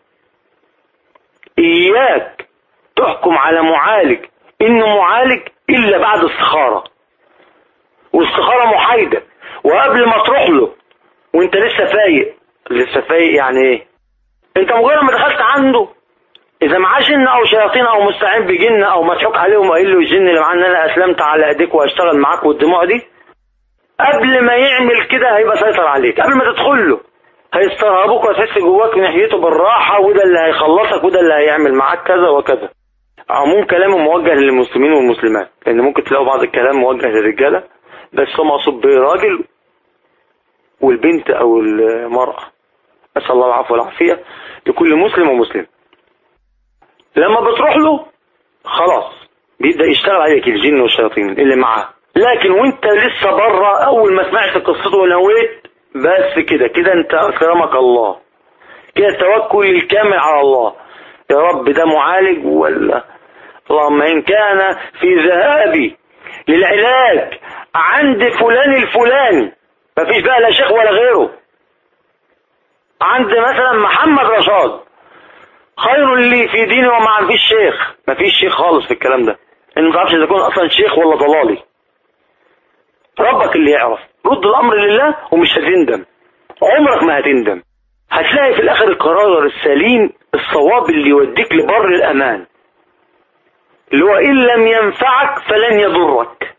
إياك تحكم على معالج إنه معالج إلا بعد استخارة واستخارة محايدة وقبل ما تروح له وانت لسه فايق لسه فايق يعني ايه انت مجرد ما دخلت عنده اذا معاه جن او شياطين او مستعين بجن او مضحوك عليهم وقايل له الجن اللي معاه ان انا اسلمت على ايديك وهشتغل معاك والدموع دي قبل ما يعمل كده هيبقى سيطر عليك قبل ما تدخل له هيسترهبوك وتحس جواك من ناحيته بالراحة وده اللي هيخلصك وده اللي هيعمل معاك كذا وكذا عموم كلامه موجه للمسلمين والمسلمات لان ممكن تلاقوا بعض الكلام موجه للرجالة بس هو مقصود بالراجل والبنت او المرأة أسأل الله العفو والعافية لكل مسلم ومسلم لما بتروح له خلاص بيبدأ يشتغل عليك الجن والشياطين اللي معاه لكن وانت لسه بره اول ما سمعت قصته ونويت بس كده كده انت اكرمك الله كده التوكل الكامل على الله يا رب ده معالج ولا اللهم ان كان في ذهابي للعلاج عند فلان الفلاني مفيش بقى لا شيخ ولا غيره عند مثلا محمد رشاد خير لي في ديني وما فيش شيخ مفيش شيخ خالص في الكلام ده ان ما تعرفش اذا كنت اصلا شيخ ولا ضلالي ربك اللي يعرف رد الامر لله ومش هتندم عمرك ما هتندم هتلاقي في الاخر القرار السليم الصواب اللي يوديك لبر الامان اللي هو ان لم ينفعك فلن يضرك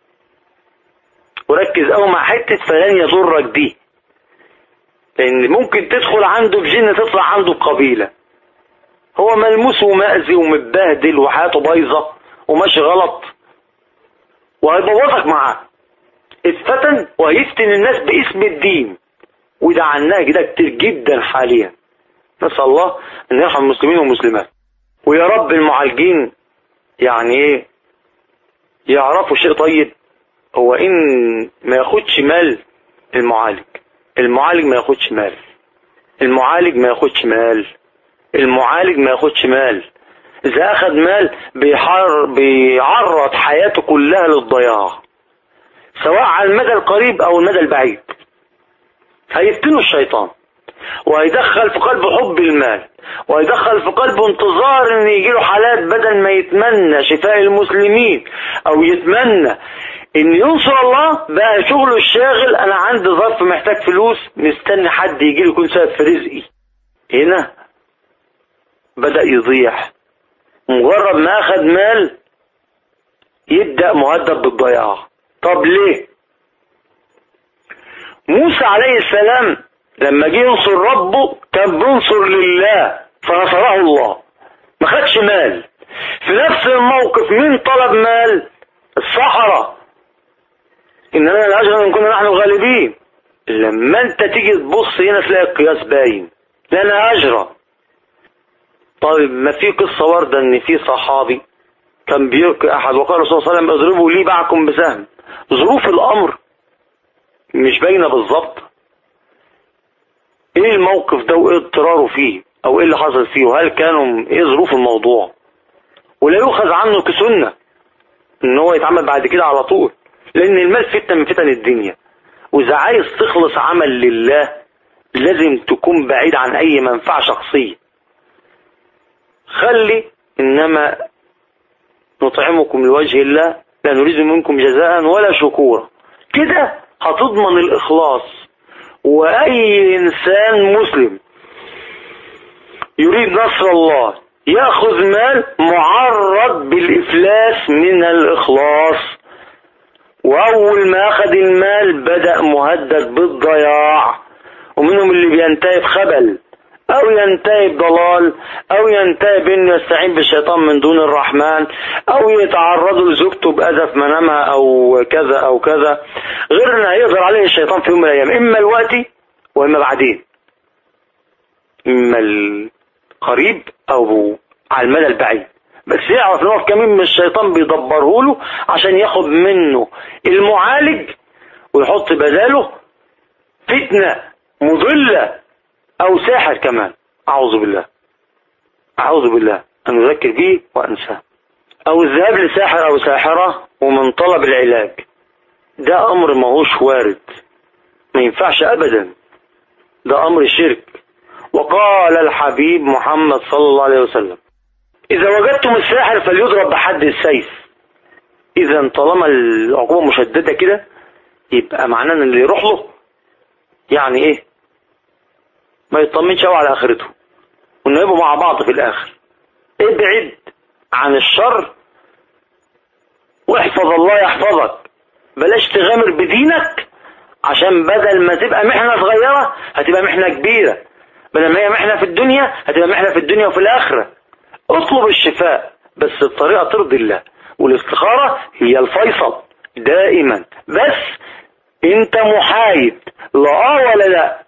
وركز قوي مع حته فلن يضرك دي لان ممكن تدخل عنده بجن تطلع عنده بقبيله هو ملموس ومأذي ومتبهدل وحياته بايظه وماشي غلط وهيبوظك معاه اتفتن وهيفتن الناس باسم الدين وده عنها كده كتير جدا حاليا نسأل الله ان يرحم المسلمين والمسلمات ويا رب المعالجين يعني ايه يعرفوا شيء طيب هو ان ما ياخدش مال المعالج المعالج ما ياخدش مال المعالج ما ياخدش مال المعالج ما ياخدش مال اذا اخد مال بيحر بيعرض حياته كلها للضياع سواء على المدى القريب او المدى البعيد هيفتنه الشيطان وهيدخل في قلبه حب المال وهيدخل في قلبه انتظار ان يجيله حالات بدل ما يتمنى شفاء المسلمين او يتمنى ان ينصر الله بقى شغله الشاغل انا عندي ظرف محتاج فلوس مستني حد يجي يكون سبب في رزقي هنا بدأ يضيع مجرد ما اخد مال يبدأ مهدد بالضياع طب ليه موسى عليه السلام لما جه ينصر ربه كان بينصر لله فنصره الله ما خدش مال في نفس الموقف مين طلب مال الصحراء اننا الاجر ان كنا نحن الغالبين لما انت تيجي تبص هنا تلاقي القياس باين لنا اجرا طيب ما في قصة واردة ان في صحابي كان بيلقي احد وقال الرسول صلى الله عليه وسلم اضربوا لي معكم بسهم ظروف الامر مش باينة بالظبط ايه الموقف ده وايه اضطراره فيه او ايه اللي حصل فيه وهل كانوا ايه ظروف الموضوع ولا يؤخذ عنه كسنة ان هو يتعمل بعد كده على طول لان المال فتنة من فتن الدنيا واذا عايز تخلص عمل لله لازم تكون بعيد عن اي منفعة شخصية خلي انما نطعمكم لوجه الله لا نريد منكم جزاء ولا شكورا كده هتضمن الاخلاص واي انسان مسلم يريد نصر الله ياخذ مال معرض بالافلاس من الاخلاص واول ما اخذ المال بدأ مهدد بالضياع ومنهم اللي بينتهي بخبل او ينتهي بضلال او ينتهي بانه يستعين بالشيطان من دون الرحمن او يتعرض لزوجته باذى في منامها او كذا او كذا غير انه هيقدر عليه الشيطان في يوم من الايام اما الوقت واما بعدين اما القريب او على المدى البعيد بس يعرف ان هو في كمين من الشيطان بيدبره له عشان ياخد منه المعالج ويحط بداله فتنة مضلة او ساحر كمان اعوذ بالله اعوذ بالله ان اذكر به وانساه او الذهاب لساحر او ساحرة ومن طلب العلاج ده امر ماهوش وارد ما ينفعش ابدا ده امر شرك وقال الحبيب محمد صلى الله عليه وسلم إذا وجدتم الساحر فليضرب بحد السيف إذا طالما العقوبة مشددة كده يبقى معناه إن اللي يروح له يعني إيه ما يطمنش قوي على آخرته وإنه يبقوا مع بعض في الآخر ابعد عن الشر واحفظ الله يحفظك بلاش تغامر بدينك عشان بدل ما تبقى محنة صغيرة هتبقى محنة كبيرة بدل ما هي محنة في الدنيا هتبقى محنة في الدنيا وفي الآخرة اطلب الشفاء بس بطريقة ترضي الله والاستخارة هي الفيصل دائما بس انت محايد لا اه ولا لا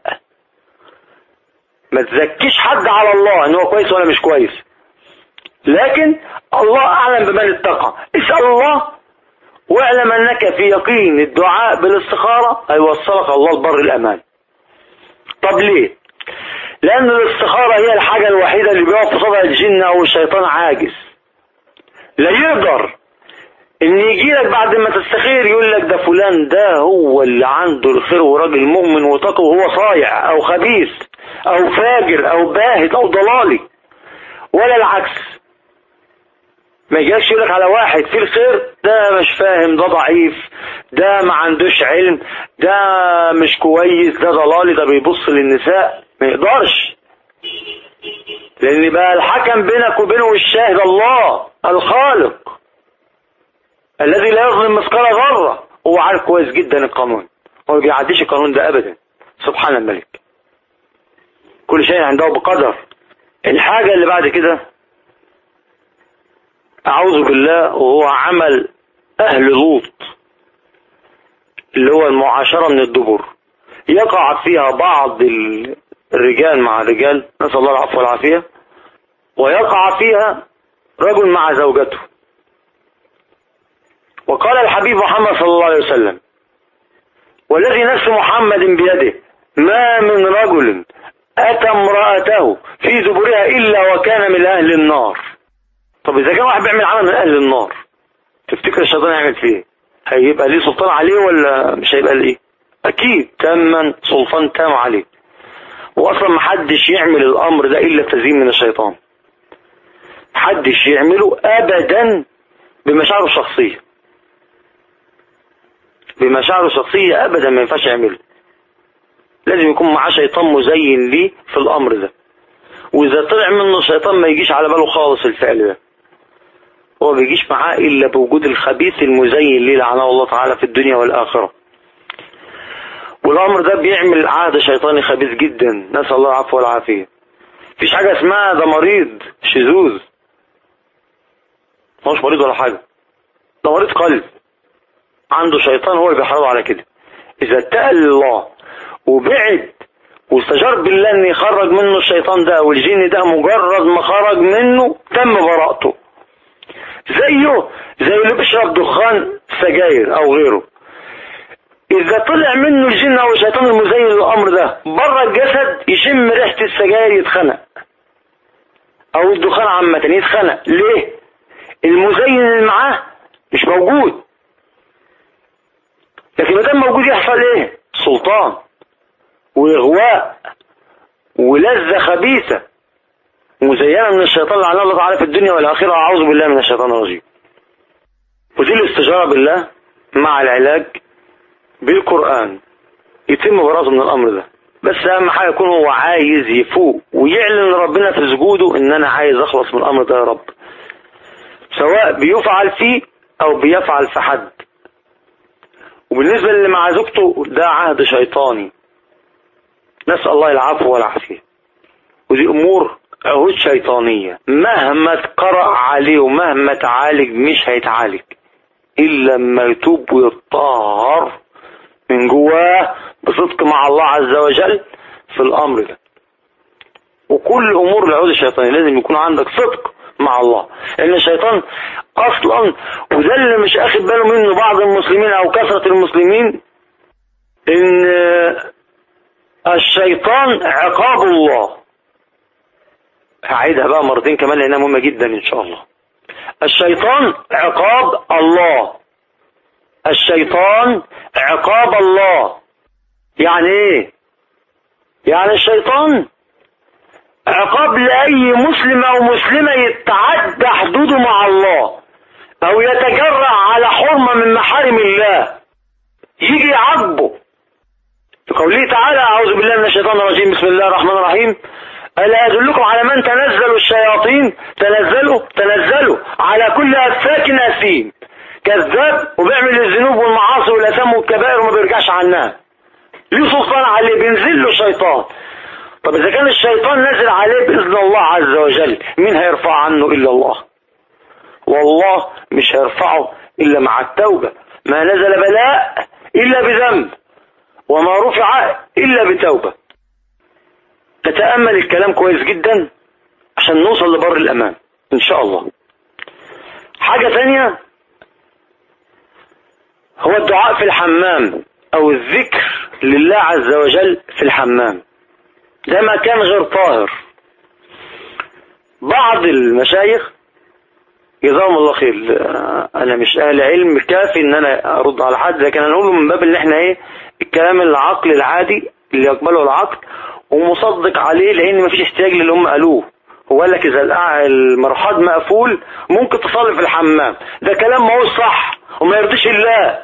ما تزكيش حد على الله ان هو كويس ولا مش كويس لكن الله أعلم بمن اتقى اسأل الله واعلم أنك في يقين الدعاء بالاستخارة هيوصلك الله لبر الأمان طب ليه لأن الاستخارة هي الحاجة الوحيدة اللي بيقف قصادها الجن أو الشيطان عاجز لا يقدر ان يجي لك بعد ما تستخير يقول لك ده فلان ده هو اللي عنده الخير وراجل مؤمن وتقوى وهو صايع او خبيث او فاجر او باهت او ضلالي ولا العكس ما يجيش يقول لك على واحد في الخير ده مش فاهم ده ضعيف ده ما عندوش علم ده مش كويس ده ضلالي ده بيبص للنساء ما يقدرش لان بقى الحكم بينك وبينه الشاهد الله الخالق الذي لا يظلم مثقال ذرة هو عارف كويس جدا القانون هو ما بيعديش القانون ده ابدا سبحان الملك كل شيء عنده بقدر الحاجة اللي بعد كده أعوذ بالله وهو عمل أهل لوط اللي هو المعاشرة من الدبر يقع فيها بعض الرجال مع الرجال نسأل الله العفو والعافية ويقع فيها رجل مع زوجته وقال الحبيب محمد صلى الله عليه وسلم والذي نفس محمد بيده ما من رجل أتى امرأته في دبرها إلا وكان من أهل النار طب إذا كان واحد بيعمل عمل من أهل النار تفتكر الشيطان يعمل فيه إيه؟ هيبقى ليه سلطان عليه ولا مش هيبقى ليه أكيد تاما سلطان تام عليه وأصلا محدش يعمل الأمر ده إلا تزيين من الشيطان محدش يعمله أبدا بمشاعره الشخصية بمشاعره الشخصية أبدا ما ينفعش يعمله لازم يكون معاه شيطان مزين ليه في الأمر ده وإذا طلع منه الشيطان ما يجيش على باله خالص الفعل ده هو ما بيجيش معاه إلا بوجود الخبيث المزين ليه لعنه الله تعالى في الدنيا والآخرة والأمر ده بيعمل عادة شيطاني خبيث جدا نسأل الله العفو والعافية مفيش حاجة اسمها ده مريض شذوذ مش مريض ولا حاجة ده مريض قلب عنده شيطان هو اللي بيحرضه على كده إذا اتقى لله وبعد واستجار بالله ان يخرج منه الشيطان ده والجن ده مجرد ما خرج منه تم براءته زيه زي اللي بيشرب دخان سجاير او غيره اذا طلع منه الجن او الشيطان المزين للامر ده بره الجسد يشم ريحه السجاير يتخنق او الدخان عامه يتخنق ليه المزين اللي معاه مش موجود لكن ما دام موجود يحصل ايه سلطان واغواء ولذة خبيثة مزينة من الشيطان لعن الله تعالى في الدنيا والآخرة أعوذ بالله من الشيطان الرجيم ودي الاستجارة بالله مع العلاج بالقرآن يتم براءته من الأمر ده بس أهم حاجة يكون هو عايز يفوق ويعلن لربنا في سجوده إن أنا عايز أخلص من الأمر ده يا رب سواء بيفعل فيه أو بيفعل في حد وبالنسبة اللي مع زوجته ده عهد شيطاني نسأل الله العفو والعافية ودي أمور عهود شيطانية مهما تقرأ عليه ومهما تعالج مش هيتعالج إلا لما يتوب ويتطهر من جواه بصدق مع الله عز وجل في الأمر ده وكل أمور العهود الشيطانية لازم يكون عندك صدق مع الله لأن الشيطان أصلا وده اللي مش أخد باله منه بعض المسلمين أو كثرة المسلمين إن الشيطان عقاب الله هعيدها بقى مرتين كمان لانها مهمه جدا ان شاء الله الشيطان عقاب الله الشيطان عقاب الله يعني ايه يعني الشيطان عقاب لاي مسلم او مسلمه يتعدى حدوده مع الله او يتجرع على حرمه من محارم الله يجي يعاقبه في قوله تعالى أعوذ بالله من الشيطان الرجيم بسم الله الرحمن الرحيم ألا أدلكم على من تنزل الشياطين تنزلوا تنزلوا على كل أفاك أثيم كذاب وبيعمل الذنوب والمعاصي والأثام والكبائر وما بيرجعش عنها ليه سلطان عليه بينزل له الشيطان طب إذا كان الشيطان نزل عليه بإذن الله عز وجل مين هيرفع عنه إلا الله والله مش هيرفعه إلا مع التوبة ما نزل بلاء إلا بذنب وما رفع إلا بتوبة تتأمل الكلام كويس جدا عشان نوصل لبر الأمان إن شاء الله حاجة ثانية هو الدعاء في الحمام او الذكر لله عز وجل في الحمام ده مكان غير طاهر بعض المشايخ جزاهم الله خير انا مش اهل علم كافي ان انا ارد على حد لكن انا اقوله من باب ان احنا ايه الكلام العقل العادي اللي يقبله العقل ومصدق عليه لان مفيش احتياج للي هم قالوه هو قال لك اذا المرحاض مقفول ممكن تصلي في الحمام ده كلام ما هو صح وما يرضيش الله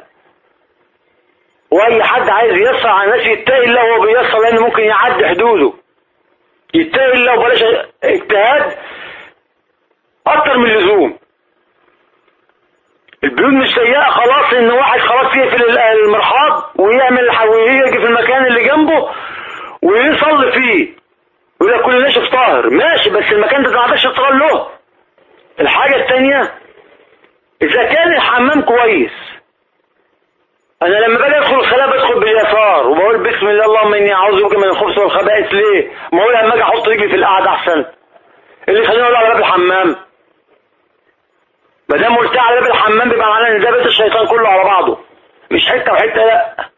واي حد عايز ييسر على الناس يتقي الله وهو بييسر لان ممكن يعدي حدوده يتقي الله وبلاش اجتهاد اكتر من اللزوم البيوت مش سيئة خلاص ان واحد خلاص يقفل المرحاض ويعمل ويجي في المكان اللي جنبه ويصلي فيه يقول لك كل ناشف طاهر ماشي بس المكان ده ما عادش له الحاجة الثانية اذا كان الحمام كويس انا لما باجي ادخل الخلاء بدخل باليسار وبقول بسم الله اللهم اني اعوذ بك من الخبث والخبائث ليه ما اقول لما اجي احط رجلي في القعده احسن اللي يخليني اقول على باب الحمام ما دام قلت على باب الحمام بيبقى معناه ان ده بيت الشيطان كله على بعضه مش حته وحته لا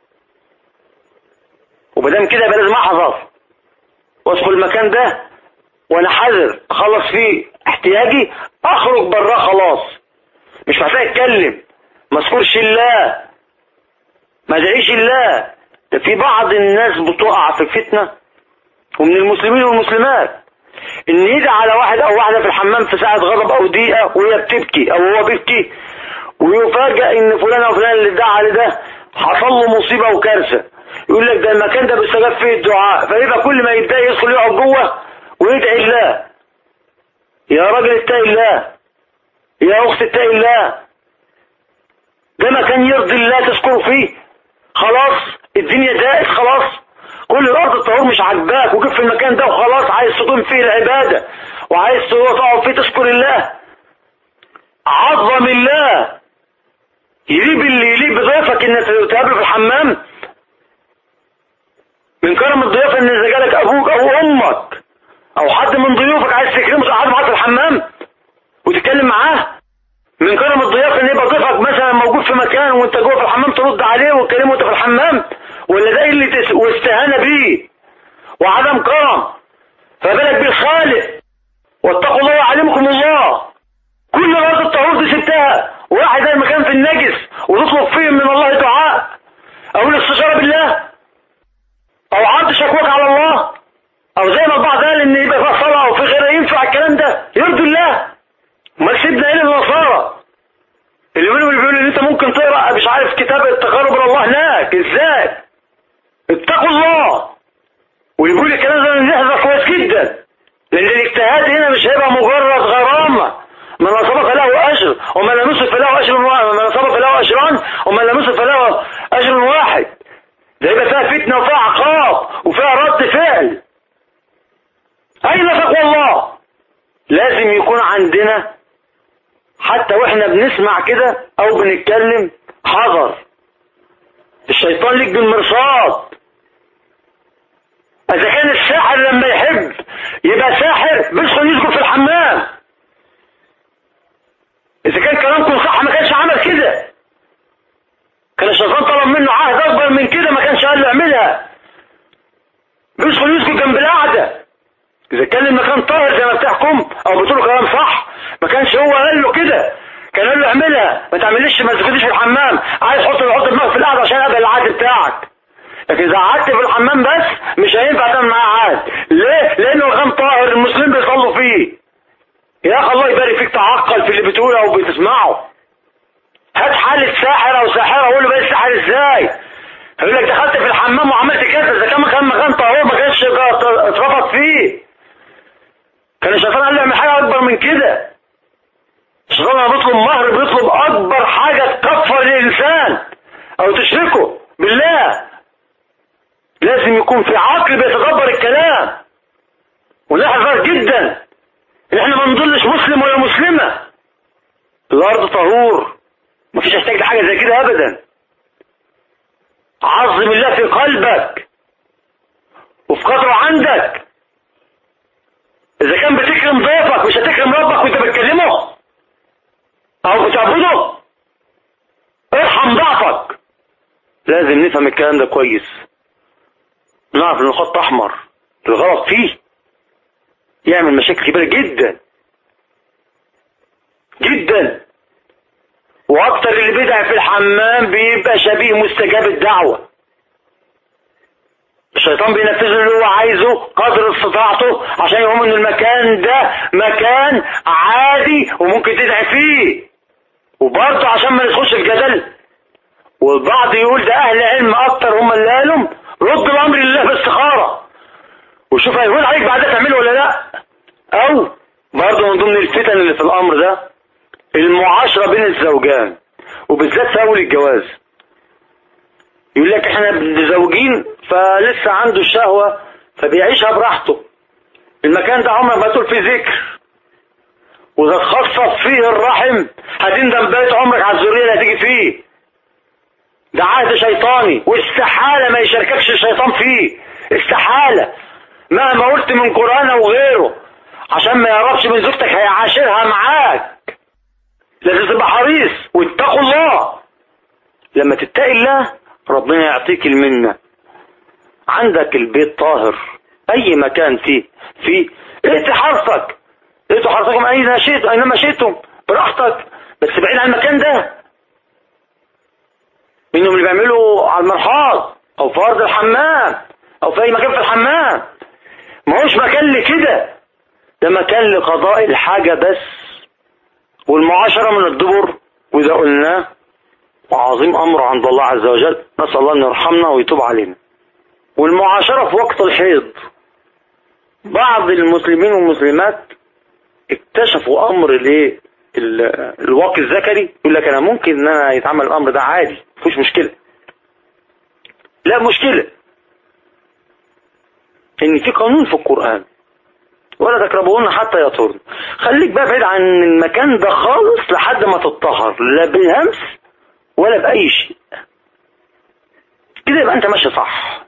وما دام كده يبقى لازم احذر وادخل المكان ده وانا حذر اخلص فيه احتياجي اخرج براه خلاص مش محتاج اتكلم ما اذكرش الله ما ادعيش الله ده في بعض الناس بتقع في الفتنة ومن المسلمين والمسلمات ان يدعى على واحد او واحدة في الحمام في ساعة غضب او ضيقة وهي بتبكي او هو بيبكي ويفاجأ ان فلان او فلان اللي ادعى على ده حصل له مصيبة وكارثة يقول لك ده المكان ده بيستجاب فيه الدعاء فيبقى كل ما يتضايق يدخل يقعد جوه ويدعي الله يا راجل اتقي الله يا اخت اتقي الله ده مكان يرضي الله تذكره فيه خلاص الدنيا دائت خلاص كل الارض الطهور مش عاجباك وجيب في المكان ده وخلاص عايز تقوم فيه العبادة وعايز تقعد فيه تشكر الله عظم الله يليب اللي يليب بضيفك انك تقابله في الحمام من كرم الضيافة ان اذا جالك ابوك او امك او حد من ضيوفك عايز تكرمه تقعد معاه في الحمام وتتكلم معاه من كرم الضيافة ان يبقى ضيفك مثلا موجود في مكان وانت جوه في الحمام ترد عليه وتكلمه وانت في الحمام ولا ده اللي واستهانة بيه وعدم كرم فبالك بالخالق واتقوا الله وعلمكم الله كل الارض الطهور دي سبتها واحد زي مكان في النجس وتطلب فيه من الله دعاء او الاستشارة بالله او عرض شكوك على الله او زي ما البعض قال ان يبقى فيها صلاة او في غيرها ينفع الكلام ده يرضي الله ما سيبنا الى النصارى اللي منهم اللي بيقولوا ان انت ممكن تقرا مش عارف كتاب التقرب الى الله هناك ازاي اتقوا الله ويقول الكلام ده نحذر كويس جدا لان الاجتهاد هنا مش هيبقى مجرد غرامه من اصاب فله اجر ومن لم يصب فله اجر واحد ومن اصاب فله اجران ومن لم يصب فله اجر واحد ده يبقى فيها فتنه وفيها عقاب وفيها رد فعل اين تقوى الله لازم يكون عندنا حتى واحنا بنسمع كده او بنتكلم حذر الشيطان ليك بالمرصاد اذا كان الساحر لما يحب يبقى ساحر بيدخل يسجد في الحمام اذا كان كلامكم صح ما كانش عمل كده كان الشيطان طلب منه عهد اكبر من كده ما كانش قال له اعملها بيدخل يسجد جنب القعده اذا كان المكان طاهر زي ما بتحكم او بتقول كلام صح ما كانش هو قال له كده كان قال له اعملها ما تعمليش ما تسجدش في الحمام عايز تحط تحط دماغك في القعده عشان اقبل العهد بتاعك لكن اذا قعدت في الحمام بس مش هينفع تعمل معاه عهد ليه؟ لانه الغام طاهر المسلمين بيصلوا فيه يا اخي الله يبارك فيك تعقل في اللي بتقوله او بتسمعه هات حالة ساحر او ساحرة قول له بقى الساحر ازاي يقول لك دخلت في الحمام وعملت كذا اذا كان مكان مكان طهور ما كانش اتربط فيه كان الشيطان قال له اعمل حاجه اكبر من كده الشيطان لما بيطلب مهر بيطلب اكبر حاجه تكفر الانسان او تشركه بالله لازم يكون في عقل بيتدبر الكلام ونحذر جدا ان احنا ما نضلش مسلم ولا مسلمه الارض طهور مفيش يحتاج لحاجه زي كده ابدا عظم الله في قلبك وفي قدره عندك اذا كان بتكرم ضيفك مش هتكرم ربك وانت بتكلمه او بتعبده ارحم ضعفك لازم نفهم الكلام ده كويس نعرف انه خط احمر الغلط فيه يعمل مشاكل كبيرة جدا جدا واكتر اللي بيدعي في الحمام بيبقى شبيه مستجاب الدعوة الشيطان بينفذ اللي هو عايزه قدر استطاعته عشان يقوم ان المكان ده مكان عادي وممكن تدعي فيه وبرضه عشان ما ندخلش في جدل والبعض يقول ده اهل علم اكتر هم اللي قالوا رد الامر لله باستخاره وشوف هيقول عليك بعدها تعمله ولا لا او برضه من ضمن الفتن اللي في الامر ده المعاشره بين الزوجان وبالذات في اول الجواز يقول لك احنا متزوجين فلسه عنده الشهوه فبيعيشها براحته المكان ده عمرك ما تقول فيه ذكر واذا خصص فيه الرحم هتندم بقيت عمرك على الذريه اللي هتيجي فيه ده عهد شيطاني واستحاله ما يشارككش الشيطان فيه استحاله مهما قلت من قران او غيره عشان ما يقربش من زوجتك هيعاشرها معاك لازم تبقى حريص واتقوا الله لما تتقي الله ربنا يعطيك المنة عندك البيت طاهر اي مكان فيه فيه ائت حرفك ائتوا حرفكم اين شئتم اينما شئتم براحتك بس بعيد عن المكان ده منهم اللي بيعملوا على المرحاض او في ارض الحمام او في اي مكان في الحمام ما هوش مكان لكده ده مكان لقضاء الحاجة بس والمعاشرة من الدبر وإذا قلناه وعظيم أمر عند الله عز وجل نسأل الله أن يرحمنا ويتوب علينا والمعاشرة في وقت الحيض بعض المسلمين والمسلمات اكتشفوا أمر ليه الواقي الذكري يقول لك أنا ممكن أن أنا يتعمل الأمر ده عادي مفيش مشكلة لا مشكلة إن في قانون في القرآن ولا تقربوهن حتى يطهرن خليك بقى بعيد عن المكان ده خالص لحد ما تتطهر لا بالهمس ولا بأي شيء كده يبقى انت ماشي صح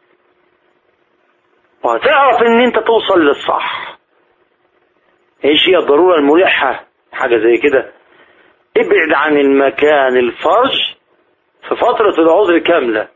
وهتعرف ان انت توصل للصح ايش هي الضرورة الملحة حاجة زي كده ابعد عن المكان الفرج في فترة العذر كاملة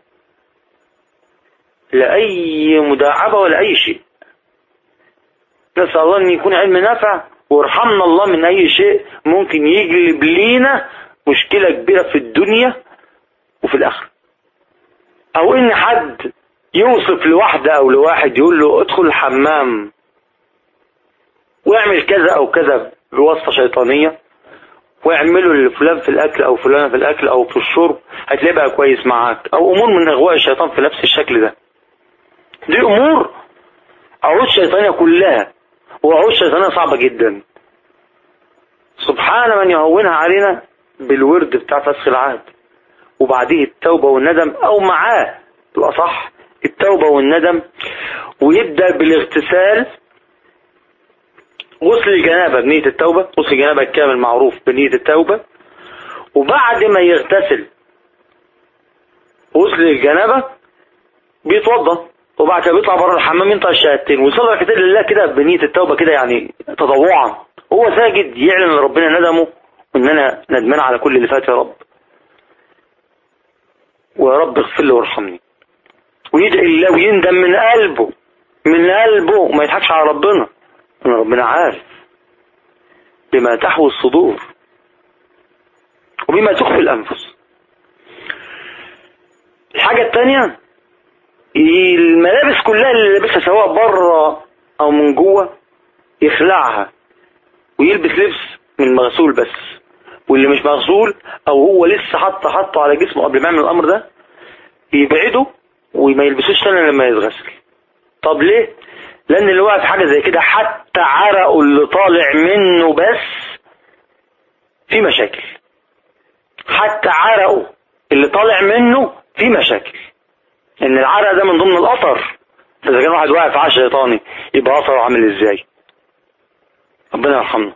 لأي مداعبة ولا أي شيء نسأل الله أن يكون علم نافع وارحمنا الله من أي شيء ممكن يجلب لينا مشكلة كبيرة في الدنيا وفي الآخرة أو إن حد يوصف لواحدة أو لواحد يقول له ادخل الحمام واعمل كذا أو كذا بواسطة شيطانية واعمله لفلان في الأكل أو فلانة في الأكل أو في الشرب هتلاقي بقى كويس معاك أو أمور من أغواء الشيطان في نفس الشكل ده دي أمور عروض شيطانية كلها وعروض شيطانية صعبة جدا سبحان من يهونها علينا بالورد بتاع فسخ العهد وبعديه التوبة والندم أو معاه تبقى صح التوبة والندم ويبدأ بالاغتسال غسل الجنابة بنية التوبة غسل الجنابة الكامل معروف بنية التوبة وبعد ما يغتسل غسل الجنابة بيتوضى وبعد كده بيطلع بره الحمام ينطق الشهادتين ويصلي ركعتين لله كده بنية التوبة كده يعني تطوعا هو ساجد يعلن لربنا ندمه وان انا ندمان على كل اللي فات يا رب ويا رب اغفر لي وارحمني ويدعي الله ويندم من قلبه من قلبه وما يضحكش على ربنا ان ربنا عارف بما تحوي الصدور وبما تخفي الانفس الحاجة الثانية الملابس كلها اللي لابسها سواء بره او من جوه يخلعها ويلبس لبس من مغسول بس واللي مش مغسول او هو لسه حاطه حاطه على جسمه قبل ما يعمل الامر ده يبعده وما يلبسوش تاني لما يتغسل طب ليه لان اللي واقف حاجه زي كده حتى عرقه اللي طالع منه بس في مشاكل حتى عرقه اللي طالع منه في مشاكل ان العرق ده من ضمن الاثر فاذا كان واحد واقف على شيطاني يبقى اثره عامل ازاي ربنا يرحمنا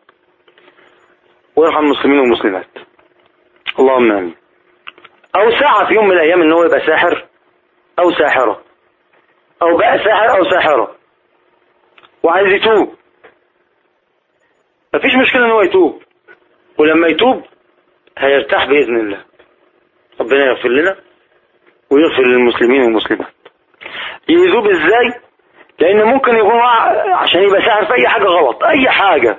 ويرحم المسلمين والمسلمات اللهم امين او ساعة في يوم من الايام ان هو يبقى ساحر او ساحرة او بقى ساحر او ساحرة وعايز يتوب مفيش مشكلة ان هو يتوب ولما يتوب هيرتاح بإذن الله ربنا يغفر لنا ويغفر للمسلمين والمسلمات يذوب ازاي لان ممكن يكون عشان يبقى ساهر في اي حاجة غلط اي حاجة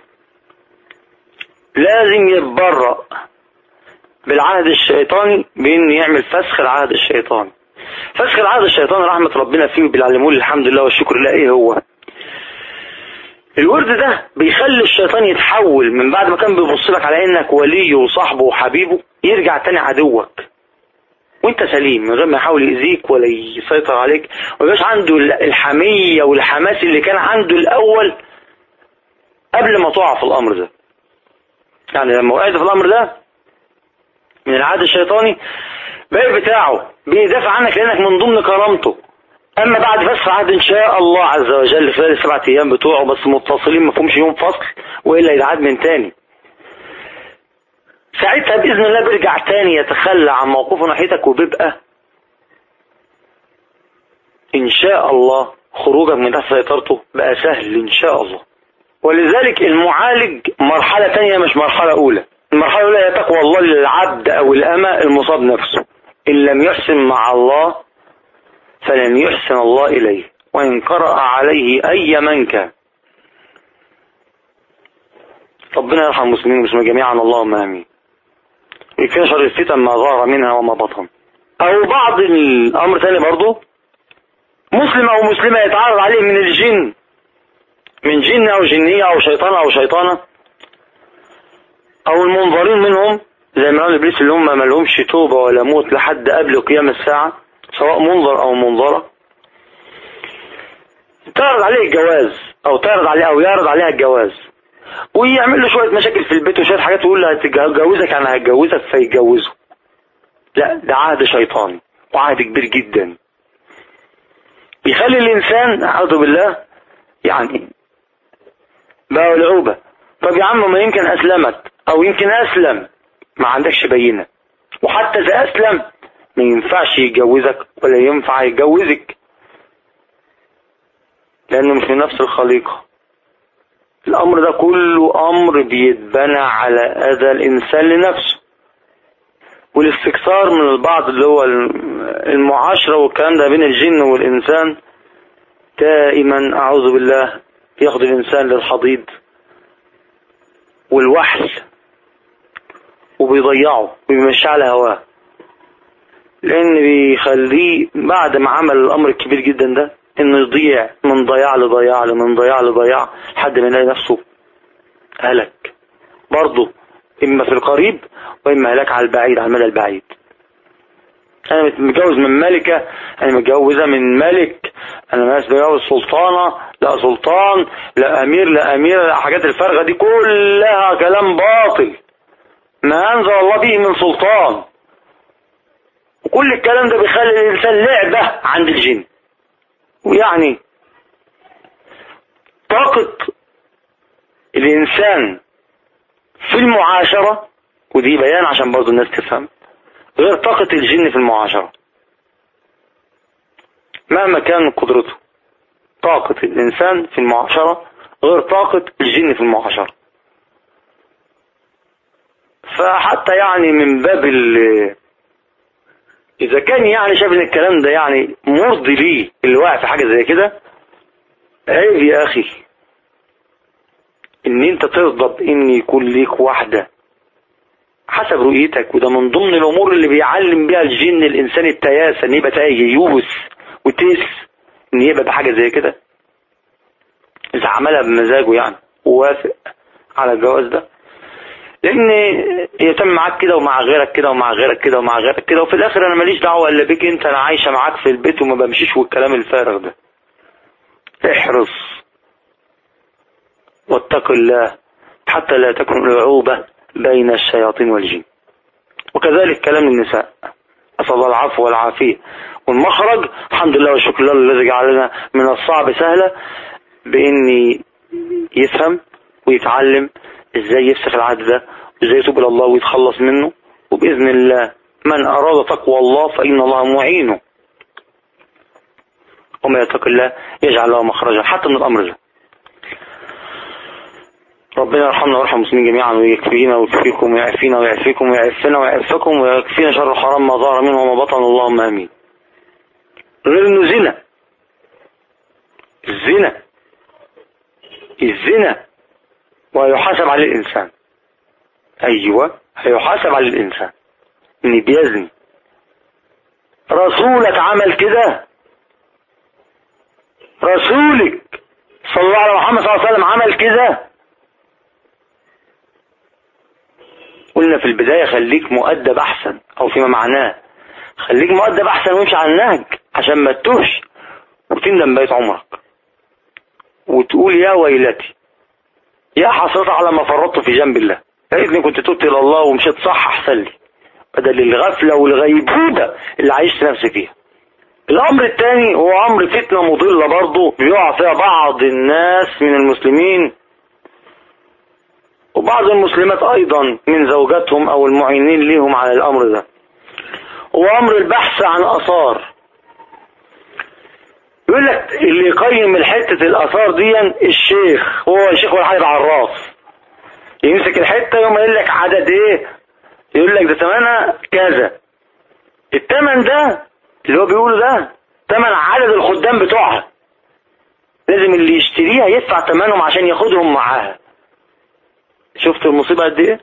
لازم يتبرأ بالعهد الشيطاني بان يعمل فسخ العهد الشيطاني فسخ العهد الشيطاني رحمة ربنا فيه وبالعلمون الحمد لله والشكر لله ايه هو الورد ده بيخلي الشيطان يتحول من بعد ما كان بيبص لك على انك وليه وصاحبه وحبيبه يرجع تاني عدوك وانت سليم من غير ما يحاول يأذيك ولا يسيطر عليك ويبقاش عنده الحمية والحماس اللي كان عنده الأول قبل ما تقع في الأمر ده يعني لما وقعت في الأمر ده من العهد الشيطاني بقى بتاعه بيدافع عنك لأنك من ضمن كرامته أما بعد فسخ عهد إن شاء الله عز وجل خلال السبعة أيام بتوعه بس متصلين ما فهمش يوم فصل وإلا يتعاد من تاني ساعتها بإذن الله بيرجع تاني يتخلى عن موقفه ناحيتك وبيبقى إن شاء الله خروجك من تحت سيطرته بقى سهل إن شاء الله ولذلك المعالج مرحلة تانية مش مرحلة أولى المرحلة الأولى هي تقوى الله للعبد أو الأمة المصاب نفسه إن لم يحسن مع الله فلن يحسن الله إليه وإن قرأ عليه أي من كان ربنا يرحم المسلمين والمسلمين جميعا اللهم آمين يكفي شر الفتن ما ظهر منها وما بطن او بعض الامر ثاني برضه مسلم او مسلمة يتعرض عليه من الجن من جن او جنية او شيطان او شيطانة او المنظرين منهم زي ما قال ابليس اللي هم ما لهمش توبة ولا موت لحد قبل قيام الساعة سواء منظر او منظرة تعرض عليه الجواز او تعرض عليه او يعرض عليها الجواز ويعمل له شوية مشاكل في البيت وشوية حاجات ويقول له هتجوزك انا هتجوزك فيتجوزه لا ده عهد شيطاني وعهد كبير جدا بيخلي الانسان اعوذ بالله يعني بقى العوبة طب يا عم ما يمكن اسلمت او يمكن اسلم ما عندكش بينة وحتى اذا اسلم ما ينفعش يتجوزك ولا ينفع يتجوزك لانه مش من نفس الخليقه الأمر ده كله أمر بيتبنى على أذى الإنسان لنفسه والاستكثار من البعض اللي هو المعاشرة والكلام ده بين الجن والإنسان دائما أعوذ بالله ياخد الإنسان للحضيض والوحل وبيضيعه وبيمشي على هواه لأن بيخليه بعد ما عمل الأمر الكبير جدا ده انه يضيع من ضياع لضياع من ضياع لضياع لحد ما يلاقي نفسه هلك برضه اما في القريب واما هلاك على البعيد على المدى البعيد انا متجوز من ملكة انا متجوزة من ملك انا ناس بجوز سلطانة لا سلطان لا امير لا امير لا حاجات الفارغة دي كلها كلام باطل ما انزل الله به من سلطان وكل الكلام ده بيخلي الانسان لعبة عند الجن ويعني طاقة الإنسان في المعاشرة ودي بيان عشان برضو الناس تفهم غير طاقة الجن في المعاشرة مهما كان قدرته طاقة الإنسان في المعاشرة غير طاقة الجن في المعاشرة فحتى يعني من باب إذا كان يعني شايف إن الكلام ده يعني مرضي ليه اللي واقع في حاجة زي كده عيب يا أخي إن أنت ترضى بإن يكون ليك واحدة حسب رؤيتك وده من ضمن الأمور اللي بيعلم بيها الجن الإنسان التياسة إن يبقى تايه يوبس وتيس إن يبقى بحاجة زي كده إذا عملها بمزاجه يعني ووافق على الجواز ده لان يتم معاك كده ومع غيرك كده ومع غيرك كده ومع غيرك كده وفي الاخر انا ماليش دعوه الا بيك انت انا عايشه معاك في البيت وما بمشيش والكلام الفارغ ده احرص واتق الله حتى لا تكون العوبة بين الشياطين والجن وكذلك كلام النساء أسأل الله العفو والعافية والمخرج الحمد لله والشكر لله الذي جعلنا من الصعب سهلة بإني يفهم ويتعلم ازاي يفسخ العهد ده ازاي يتوب الى الله ويتخلص منه وباذن الله من اراد تقوى الله فان الله معينه وما يتق الله يجعل له مخرجا حتى من الامر ده ربنا يرحمنا ويرحم المسلمين جميعا ويكفينا ويكفيكم ويعفينا ويعفيكم ويعفنا ويعفكم ويكفينا شر الحرام ما ظهر منه وما بطن اللهم امين غير انه زنا الزنا الزنا ويحاسب عليه الانسان ايوه هيحاسب على الانسان ان بيزني رسولك عمل كده رسولك صلى الله على محمد صلى الله عليه وسلم عمل كده قلنا في البداية خليك مؤدب أحسن أو فيما معناه خليك مؤدب أحسن وامشي على النهج عشان ما تتوهش وتندم بقيت عمرك وتقول يا ويلتي يا حسرة على ما فرطت في جنب الله يا ريتني كنت تبت إلى الله ومشيت صح أحسن لي بدل الغفلة والغيبوبة اللي عايشت نفسي فيها الأمر الثاني هو أمر فتنة مضلة برضه بيقع فيها بعض الناس من المسلمين وبعض المسلمات أيضا من زوجاتهم أو المعينين ليهم على الأمر ده هو أمر البحث عن أثار يقول لك اللي يقيم الحتة الآثار دي الشيخ هو الشيخ ولا حاجة عراف يمسك الحتة يوم يقول لك عدد ايه يقول لك ده ثمنها كذا الثمن ده اللي هو بيقوله ده ثمن عدد الخدام بتوعها لازم اللي يشتريها يدفع ثمنهم عشان ياخدهم معاها شفت المصيبة قد ايه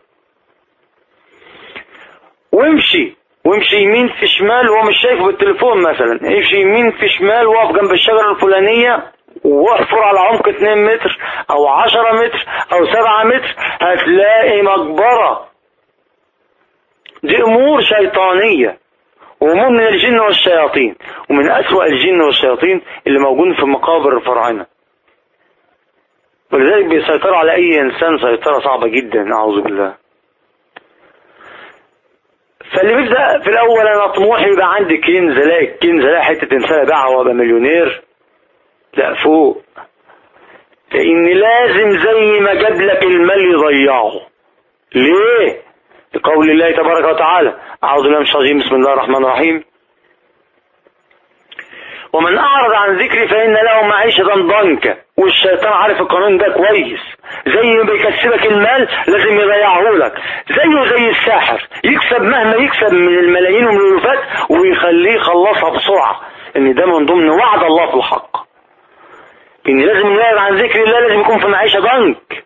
وامشي وامشي يمين في شمال وهو مش شايفه بالتليفون مثلا امشي يمين في شمال واقف جنب الشجرة الفلانية واحفر على عمق 2 متر او 10 متر او 7 متر هتلاقي مقبرة دي امور شيطانية وامور من الجن والشياطين ومن اسوأ الجن والشياطين اللي موجودين في مقابر الفراعنه ولذلك بيسيطروا على اي انسان سيطرة صعبة جدا اعوذ بالله فاللي بيبدأ في الاول انا طموحي يبقى عندي كنز الاقي كنز الاقي حتة انسان ابيعها وابقى مليونير لا فوق لان لازم زي ما جاب لك المال يضيعه ليه لقول الله تبارك وتعالى اعوذ بالله من الشيطان الرجيم بسم الله الرحمن الرحيم ومن أعرض عن ذكري فإن له معيشة ضنكا والشيطان عارف القانون ده كويس زي ما بيكسبك المال لازم يضيعه لك زيه زي الساحر يكسب مهما يكسب من الملايين ومن الألوفات ويخليه يخلصها بسرعة إن ده من ضمن وعد الله في الحق إن لازم يعرض عن ذكر الله لازم يكون في معيشة ضنك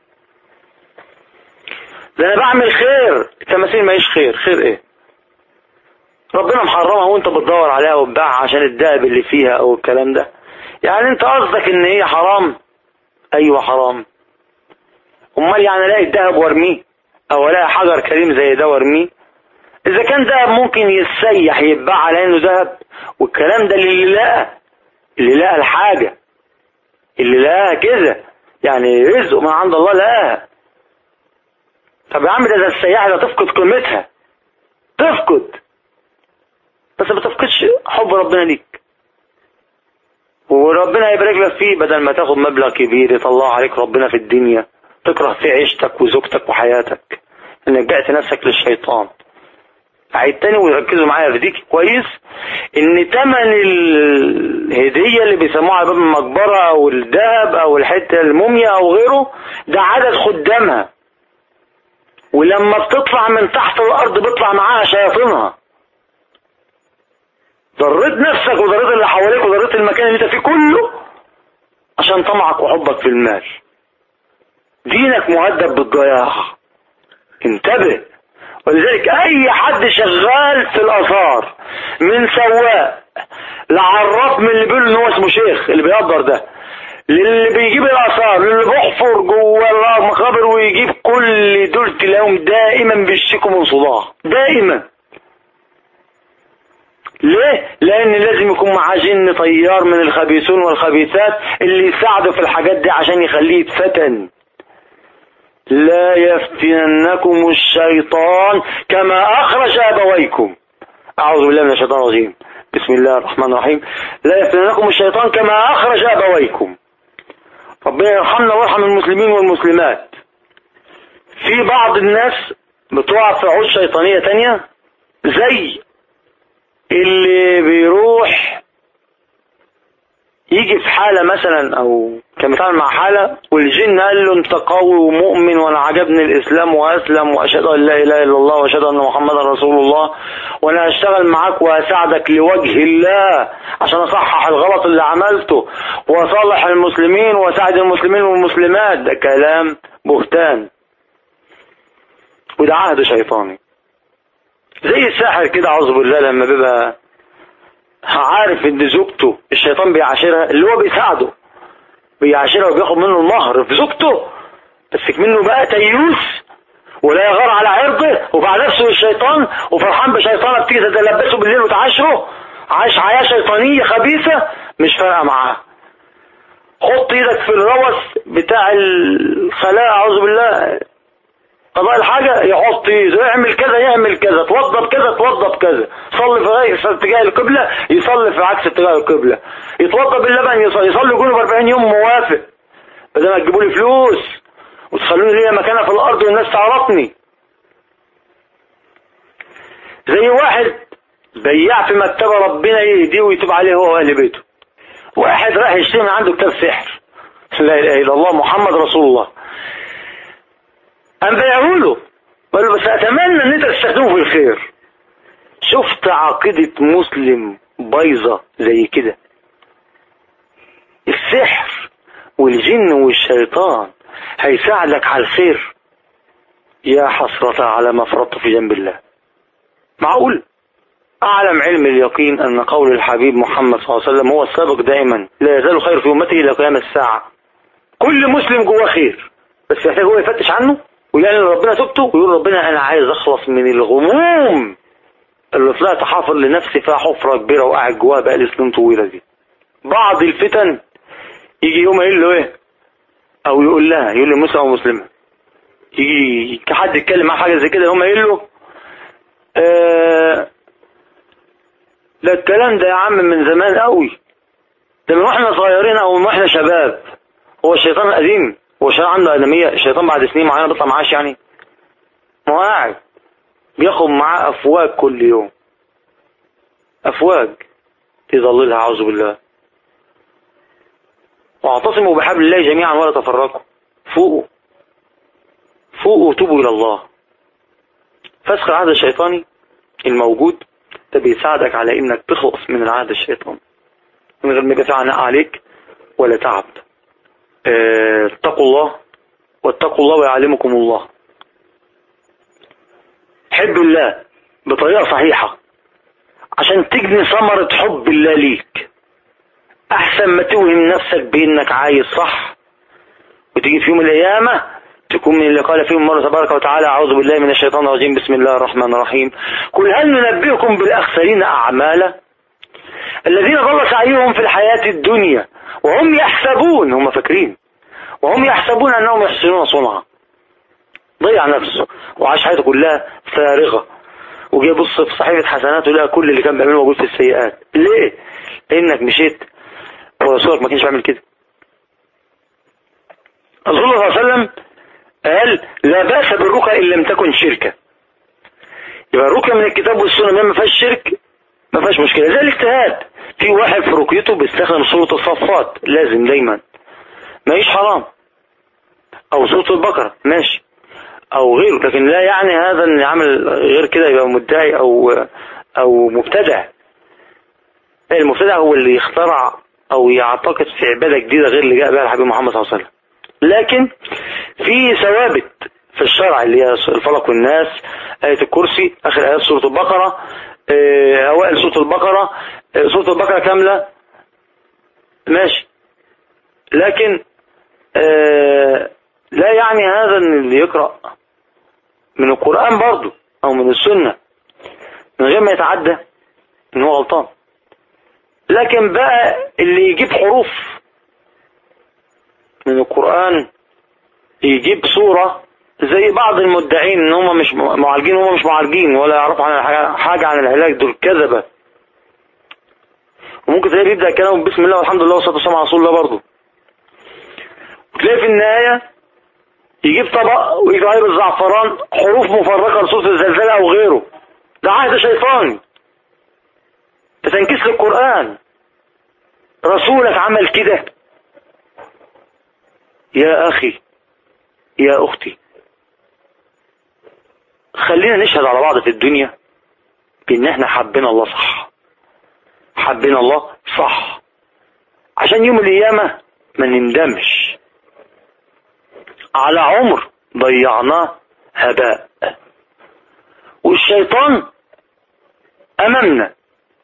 ده أنا بعمل خير التماثيل ماهيش خير خير إيه ربنا محرمها وانت بتدور عليها وتباعها عشان الدهب اللي فيها او الكلام ده يعني انت قصدك ان هي حرام ايوه حرام امال يعني الاقي الدهب وارميه او الاقي حجر كريم زي ده وارميه اذا كان دهب ممكن يتسيح يتباع على انه دهب والكلام ده اللي لقى اللي لقى الحاجة اللي لقاها كده يعني رزق من عند الله لقاها طب يا عم ده السياحة ده تفقد قيمتها تفقد بس ما تفقدش حب ربنا ليك وربنا يبارك لك فيه بدل ما تاخد مبلغ كبير يطلع عليك ربنا في الدنيا تكره في عيشتك وزوجتك وحياتك انك بعت نفسك للشيطان عيد تاني ويركزوا معايا في دي كويس ان تمن الهدية اللي بيسموها على باب المقبرة او الذهب او الحتة الموميا او غيره ده عدد خدامها ولما بتطلع من تحت الارض بيطلع معاها شياطينها ضريت نفسك وضريت اللي حواليك وضريت المكان اللي انت فيه كله عشان طمعك وحبك في المال دينك مهدد بالضياع انتبه ولذلك اي حد شغال في الاثار من سواق لعراف من اللي بيقول ان هو اسمه شيخ اللي بيقدر ده للي بيجيب الاثار للي بيحفر جوه المقابر ويجيب كل دول تلاقيهم دائما بيشتكوا من صداع دائما ليه؟ لأن لازم يكون معاه جن طيار من الخبيثون والخبيثات اللي يساعده في الحاجات دي عشان يخليه يتفتن لا يفتننكم الشيطان كما أخرج أبويكم أعوذ بالله من الشيطان الرجيم بسم الله الرحمن الرحيم لا يفتننكم الشيطان كما أخرج أبويكم ربنا يرحمنا ويرحم المسلمين والمسلمات في بعض الناس بتقع في عود شيطانية تانية زي اللي بيروح يجي في حالة مثلا او كان بيتعامل مع حالة والجن قال له انت قوي ومؤمن وانا عجبني الاسلام واسلم واشهد ان لا اله الا الله واشهد ان محمدا رسول الله وانا هشتغل معاك واساعدك لوجه الله عشان اصحح الغلط اللي عملته واصلح المسلمين واساعد المسلمين والمسلمات ده كلام بهتان وده عهد شيطاني زي الساحر كده اعوذ بالله لما بيبقى عارف ان زوجته الشيطان بيعاشرها اللي هو بيساعده بيعاشرها وبياخد منه المهر في زوجته بس منه بقى تيوس ولا يغار على عرضه وبعد نفسه الشيطان وفرحان بشيطانه بتيجي تتلبسه بالليل وتعاشره عايش حياه شيطانيه خبيثه مش فارقه معاه حط ايدك في الروس بتاع الخلاء اعوذ بالله قضاء الحاجة يحط ايده يعمل كذا يعمل كذا توضى بكذا توضى بكذا صلي في غير اتجاه القبلة يصلي في عكس اتجاه القبلة يتوضى باللبن يصلي, يصلي جنوب 40 يوم موافق بدل ما تجيبوا لي فلوس وتخلوني ليا مكانة في الارض والناس تعرفني زي واحد بياع في مكتبة ربنا يهديه ويتوب عليه هو واهل بيته واحد راح يشتري من عنده كتاب سحر لا اله الا الله محمد رسول الله قام بيعوا له قال له بس اتمنى ان انت تستخدمه في الخير شفت عقيدة مسلم بايظة زي كده السحر والجن والشيطان هيساعدك على الخير يا حسرة على ما فرطت في جنب الله معقول أعلم علم اليقين أن قول الحبيب محمد صلى الله عليه وسلم هو السابق دائما لا يزال خير في أمته إلى قيام الساعة كل مسلم جواه خير بس يحتاج هو يفتش عنه ويعني ربنا توبته ويقول ربنا انا عايز اخلص من الغموم اللي طلعت حافر لنفسي فيها حفرة كبيرة وقاعد جواها بقالي سنين طويلة دي بعض الفتن يجي يوم يقول له ايه او يقول لها يقول لمسلم او مسلمة يجي حد يتكلم مع حاجة زي كده يوم يقول له آه ده الكلام ده يا عم من زمان قوي ده من واحنا صغيرين او من واحنا شباب هو الشيطان القديم هو الشيطان عنده آدمية الشيطان بعد سنين معينة بيطلع معاش يعني ما هو قاعد بياخد معاه أفواج كل يوم أفواج يضللها أعوذ بالله واعتصموا بحبل الله جميعا ولا تفرقوا فوقوا فوقوا وتوبوا إلى الله فسخ العهد الشيطاني الموجود ده بيساعدك على انك تخلص من العهد الشيطاني من غير ما يبقى في عناء عليك ولا تعب اتقوا الله واتقوا الله ويعلمكم الله حبوا الله بطريقة صحيحة عشان تجني ثمرة حب الله ليك احسن ما توهم نفسك بانك عايز صح وتيجي في يوم القيامة تكون من اللي قال فيهم مرة تبارك وتعالى أعوذ بالله من الشيطان الرجيم بسم الله الرحمن الرحيم قل هل ننبئكم بالأخسرين أعمالا الذين ضل سعيهم في الحياة الدنيا وهم يحسبون هم فاكرين وهم يحسبون أنهم يحسنون صنعا ضيع نفسه وعاش حياته كلها فارغة وجي يبص في صحيفة حسناته لقى كل اللي كان بيعمله موجود في السيئات ليه؟ لأنك مشيت ورسولك ما كانش بيعمل كده رسول الله صلى الله عليه وسلم قال لا بأس بالرقى إن لم تكن شركة يبقى الرقية من الكتاب والسنة ما فيهاش شرك ما فيهاش مشكلة زي الاجتهاد في واحد في رقيته بيستخدم سورة الصفات لازم دايما ماهيش حرام او سورة البقرة ماشي او غيره لكن لا يعني هذا ان يعمل غير كده يبقى مدعي او او مبتدع المبتدع هو اللي يخترع او يعتقد في عبادة جديدة غير اللي جاء بها الحبيب محمد صلى الله عليه وسلم لكن في ثوابت في الشرع اللي هي الفلق والناس آية الكرسي آخر آيات سورة البقرة أوائل سورة البقرة سورة البقرة كاملة ماشي لكن لا يعني هذا ان اللي يقرأ من القرآن برضه او من السنة من غير ما يتعدى ان هو غلطان لكن بقى اللي يجيب حروف من القرآن يجيب صورة زي بعض المدعين ان هم مش معالجين هم مش معالجين ولا يعرفوا عن حاجة عن العلاج دول كذبة وممكن تلاقيه يبدأ كلامه بسم الله والحمد لله والصلاة والسلام على رسول الله برضه وتلاقي في النهاية يجيب طبق ويجيب عليه بالزعفران حروف مفرقة لصوت الزلزال او غيره ده عهد شيطاني ده تنكيس للقرآن رسولك عمل كده يا أخي يا أختي خلينا نشهد على بعض في الدنيا بإن احنا حبينا الله صح حبينا الله صح عشان يوم القيامة ما نندمش على عمر ضيعناه هباء والشيطان أمامنا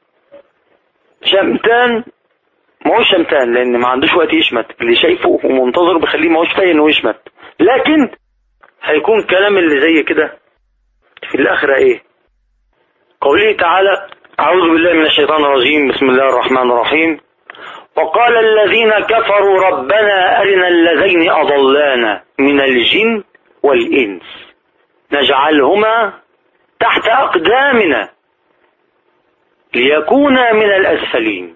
شمتان ما هوش شمتان لأن ما عندوش وقت يشمت اللي شايفه ومنتظر بخليه ما هوش فاهم إنه يشمت لكن هيكون كلام اللي زي كده في الآخرة إيه قوله تعالى أعوذ بالله من الشيطان الرجيم بسم الله الرحمن الرحيم وقال الذين كفروا ربنا أرنا الذين أضلانا من الجن والإنس نجعلهما تحت أقدامنا ليكونا من الأسفلين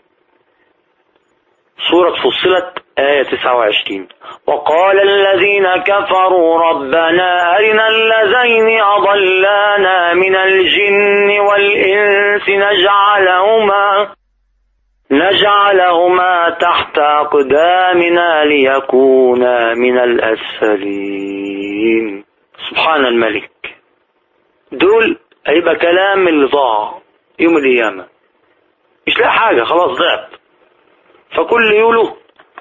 سورة فصلت آية 29 وقال الذين كفروا ربنا أرنا الذين أضلانا من الجن والإنس نجعلهما نجعلهما تحت أقدامنا ليكونا من الأسفلين سبحان الملك دول هيبقى كلام اللي ضاع يوم القيامة مش لاقي حاجة خلاص ضعت فكل يقولوا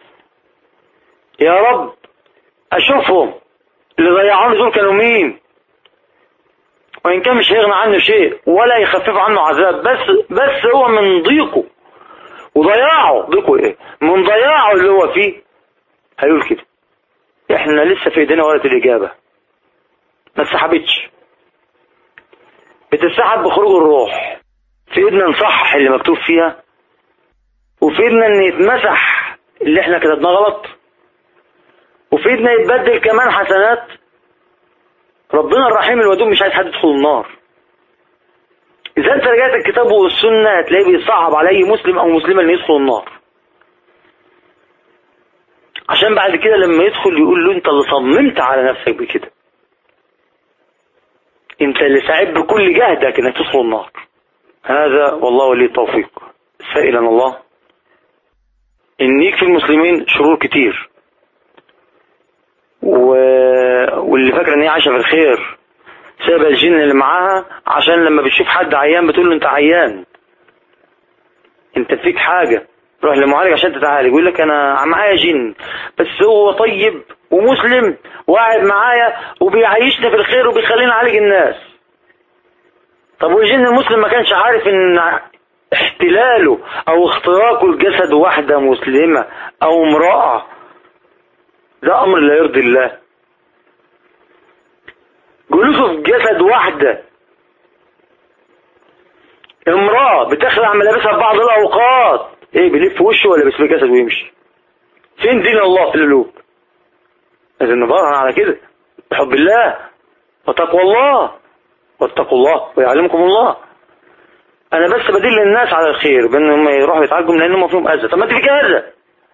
يا رب أشوفهم اللي ضيعوني دول كانوا مين وإن كان مش هيغنى عنه شيء ولا يخفف عنه عذاب بس بس هو من ضيقه وضياعه ضيقه ايه من ضياعه اللي هو فيه هيقول كده احنا لسه في ايدينا ورقة الإجابة ما اتسحبتش بتتسحب بخروج الروح في ايدنا نصحح اللي مكتوب فيها وفي ايدنا ان يتمسح اللي احنا كتبناه غلط وفي ايدنا يتبدل كمان حسنات ربنا الرحيم الودود مش عايز حد يدخل النار اذا انت رجعت الكتاب والسنة هتلاقيه بيصعب على اي مسلم او مسلمة ان يدخل النار عشان بعد كده لما يدخل يقول له انت اللي صممت على نفسك بكده انت اللي سعيت بكل جهدك انك تدخل النار هذا والله ولي التوفيق سائلا الله ان يكفي المسلمين شرور كتير و... واللي فاكره ان هي عايشه في الخير سايبه الجن اللي معاها عشان لما بتشوف حد عيان بتقول له انت عيان انت فيك حاجه روح لمعالج عشان تتعالج يقول لك انا معايا جن بس هو طيب ومسلم وقاعد معايا وبيعيشنا في الخير وبيخلينا نعالج الناس طب والجن المسلم ما كانش عارف ان احتلاله او اختراقه لجسد واحدة مسلمة او امرأة ده امر لا يرضي الله جلوسه في جسد واحدة امرأة بتخلع ملابسها في بعض الاوقات ايه بيلف وشه ولا بيسيب جسد ويمشي فين دين الله في القلوب لازم نبرهن على كده بحب الله وتقوى الله واتقوا الله ويعلمكم الله انا بس بدل الناس على الخير بانهم يروحوا يتعالجوا لانهم فيهم اذى طب ما انت فيك اذى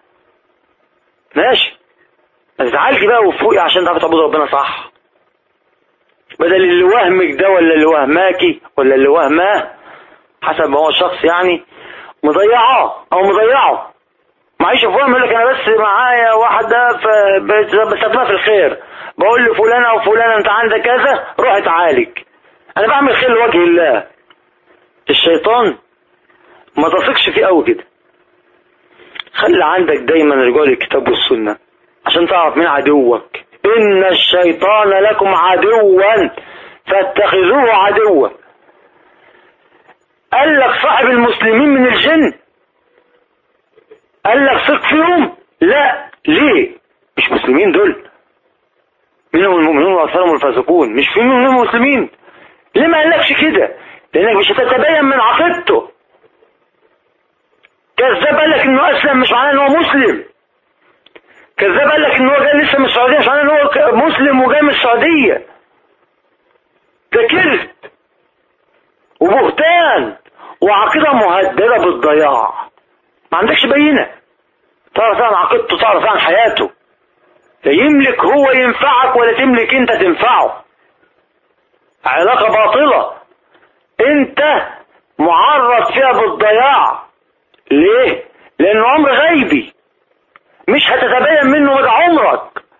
ماشي بس تعالجي بقى وفوقي عشان تعرفي تعبدي ربنا صح بدل اللي وهمك ده ولا اللي وهماكي ولا اللي وهماه حسب ما هو الشخص يعني مضيعاه او مضيعه معيش في وهم يقول لك انا بس معايا واحده بستخدمها في الخير بقول لفلانه او فلانه انت عندك كذا روح اتعالج انا بعمل خير لوجه الله الشيطان ما تثقش فيه قوي كده خلي عندك دايما رجال الكتاب والسنة عشان تعرف مين عدوك ان الشيطان لكم عدوا فاتخذوه عدوا قال لك صاحب المسلمين من الجن قال لك ثق فيهم لا ليه مش مسلمين دول منهم المؤمنون واكثرهم الفاسقون مش في منهم مسلمين ليه ما قالكش كده لانك مش هتتبين من عقيدته كذاب قال لك انه اسلم مش معناه ان هو مسلم كذاب قال لك ان هو جاي لسه من السعوديه مش معناه ان هو مسلم وجاي من السعوديه ده كذب وبهتان وعقيده مهدده بالضياع ما عندكش بينه تعرف عن عقيدته تعرف عن حياته لا يملك هو ينفعك ولا تملك انت تنفعه علاقة باطلة انت معرض فيها بالضياع ليه لانه امر غيبي مش هتتبين منه مدى عمرك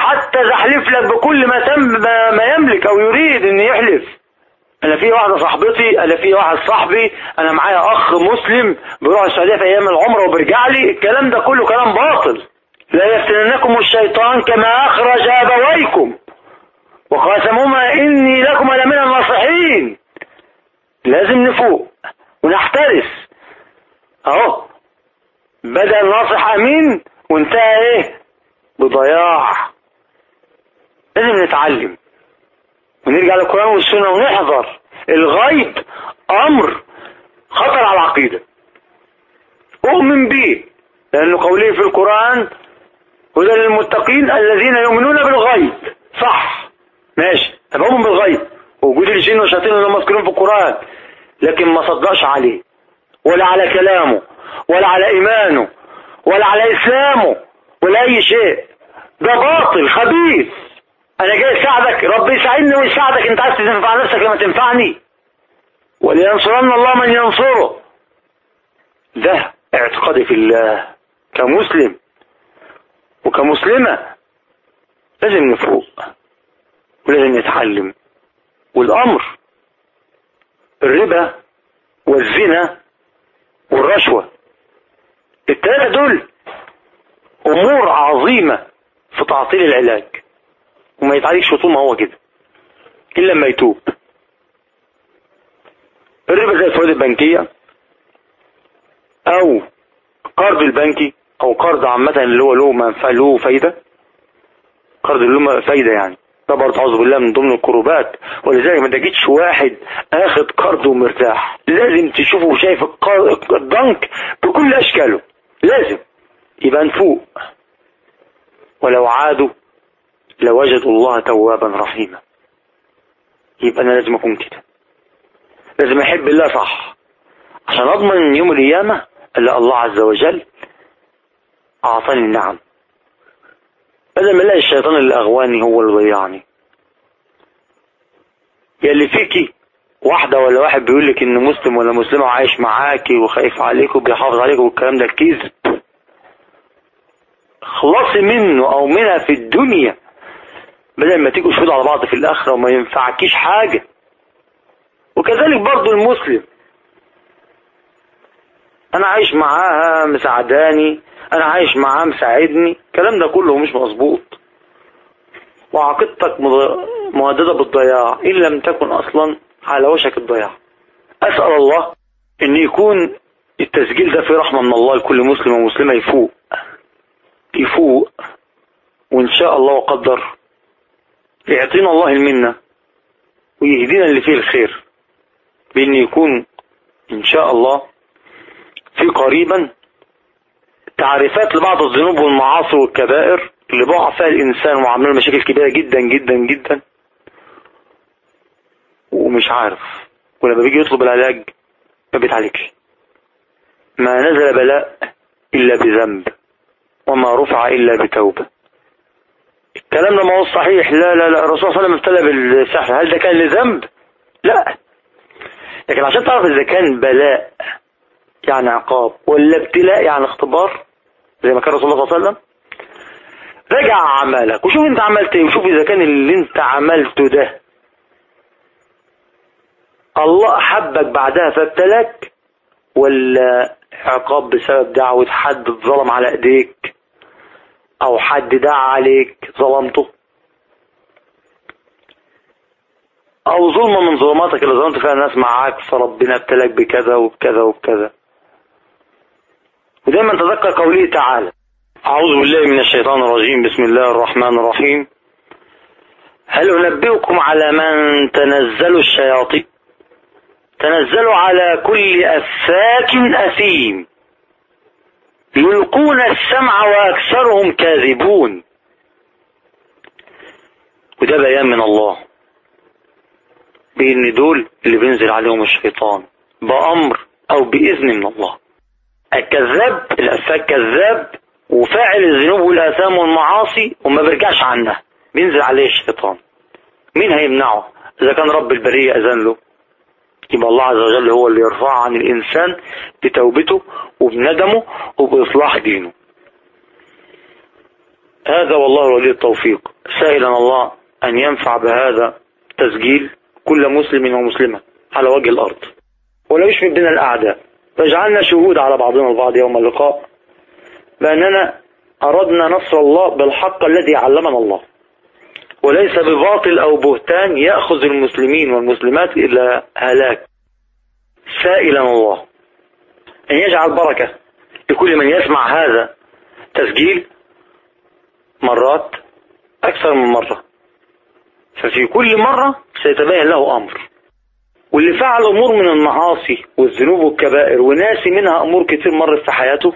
حتى زحلف لك بكل ما تم ما, ما يملك او يريد ان يحلف انا في واحده صاحبتي انا في واحد صاحبي انا معايا اخ مسلم بيروح السعوديه في ايام العمره وبيرجع لي الكلام ده كله كلام باطل لا يفتننكم الشيطان كما اخرج ابويكم وقاسمهما اني لكم لمن الناصحين لازم نفوق ونحترس اهو بدأ الناصح امين وانتهى ايه بضياع لازم نتعلم ونرجع للقرآن والسنة ونحذر الغيب امر خطر على العقيدة اؤمن به لانه قوله في القرآن هدى للمتقين الذين يؤمنون بالغيب صح ماشي طب اؤمن بالغيب وجود الجن والشياطين اللي مذكورين في القرآن لكن ما صدقش عليه ولا على كلامه ولا على ايمانه ولا على اسلامه ولا اي شيء ده باطل خبيث انا جاي اساعدك ربي يساعدني ويساعدك انت عايز تنفع نفسك لما تنفعني ولينصرن الله من ينصره ده اعتقادي في الله كمسلم وكمسلمة لازم نفوق ولازم نتعلم والامر الربا والزنا والرشوة الثلاثة دول امور عظيمة في تعطيل العلاج وما يتعالجش طول ما هو كده الا لما يتوب الربا زي الفوائد البنكية او قرض البنكي او قرض عامة اللي هو له منفعة له فايدة قرض اللي له فايدة يعني ده برضه اعوذ بالله من ضمن الكروبات ولذلك ما تجدش واحد اخد قرض ومرتاح لازم تشوفه وشايف الضنك بكل اشكاله لازم يبقى نفوق ولو عادوا لوجدوا الله توابا رحيما يبقى انا لازم اكون كده لازم احب الله صح عشان اضمن يوم القيامه الا الله عز وجل اعطاني النعم بدل ما الاقي الشيطان اللي اغواني هو اللي ضيعني يا اللي فيكي واحدة ولا واحد بيقول لك ان مسلم ولا مسلمة وعايش معاكي وخايف عليك وبيحافظ عليك والكلام ده كذب خلصي منه او منها في الدنيا بدل ما تيجوا تشهدوا على بعض في الاخرة وما ينفعكيش حاجة وكذلك برضو المسلم انا عايش معاها مساعداني انا عايش معاه مساعدني الكلام ده كله مش مظبوط وعقيدتك مهددة بالضياع ان لم تكن اصلا على وشك الضياع اسأل الله ان يكون التسجيل ده في رحمة من الله لكل مسلم ومسلمة يفوق يفوق وان شاء الله وقدر يعطينا الله المنة ويهدينا اللي فيه الخير بان يكون ان شاء الله في قريبا تعريفات لبعض الذنوب والمعاصي والكبائر اللي بقع فيها الإنسان وعامله مشاكل كبيرة جدا جدا جدا ومش عارف ولما بيجي يطلب العلاج ما بيتعالجش ما نزل بلاء إلا بذنب وما رفع إلا بتوبة الكلام ده ما هو صحيح لا لا لا الرسول صلى الله عليه وسلم ابتلى بالسحر هل ده كان لذنب؟ لا لكن عشان تعرف إذا كان بلاء يعني عقاب ولا ابتلاء يعني اختبار زي ما كان رسول الله صلى الله عليه وسلم راجع اعمالك وشوف انت عملت ايه وشوف اذا كان اللي انت عملته ده الله حبك بعدها فابتلاك ولا عقاب بسبب دعوة حد اتظلم على ايديك او حد دعا عليك ظلمته او ظلمة من ظلماتك اللي ظلمت فيها الناس معاك فربنا ابتلاك بكذا وبكذا وبكذا ودايما تذكر قوله تعالى أعوذ بالله من الشيطان الرجيم بسم الله الرحمن الرحيم هل أنبئكم على من تنزل الشياطين تنزل على كل أفاك أثيم يلقون السمع وأكثرهم كاذبون وده بيان من الله بأن دول اللي بينزل عليهم الشيطان بأمر أو بإذن من الله الكذاب الأفاك كذاب وفاعل الذنوب والآثام والمعاصي وما بيرجعش عنها بينزل عليه الشيطان مين هيمنعه إذا كان رب البرية أذن له يبقى الله عز وجل هو اللي يرفع عن الإنسان بتوبته وبندمه وبإصلاح دينه هذا والله ولي التوفيق سائلا الله أن ينفع بهذا تسجيل كل مسلم ومسلمة على وجه الأرض ولا يشمت بنا الأعداء فاجعلنا شهود على بعضنا البعض يوم اللقاء بأننا أردنا نصر الله بالحق الذي علمنا الله وليس بباطل أو بهتان يأخذ المسلمين والمسلمات إلى هلاك سائلا الله أن يجعل بركة لكل من يسمع هذا تسجيل مرات أكثر من مرة ففي كل مرة سيتبين له أمر واللي فعل أمور من المعاصي والذنوب والكبائر وناسي منها أمور كتير مرت في حياته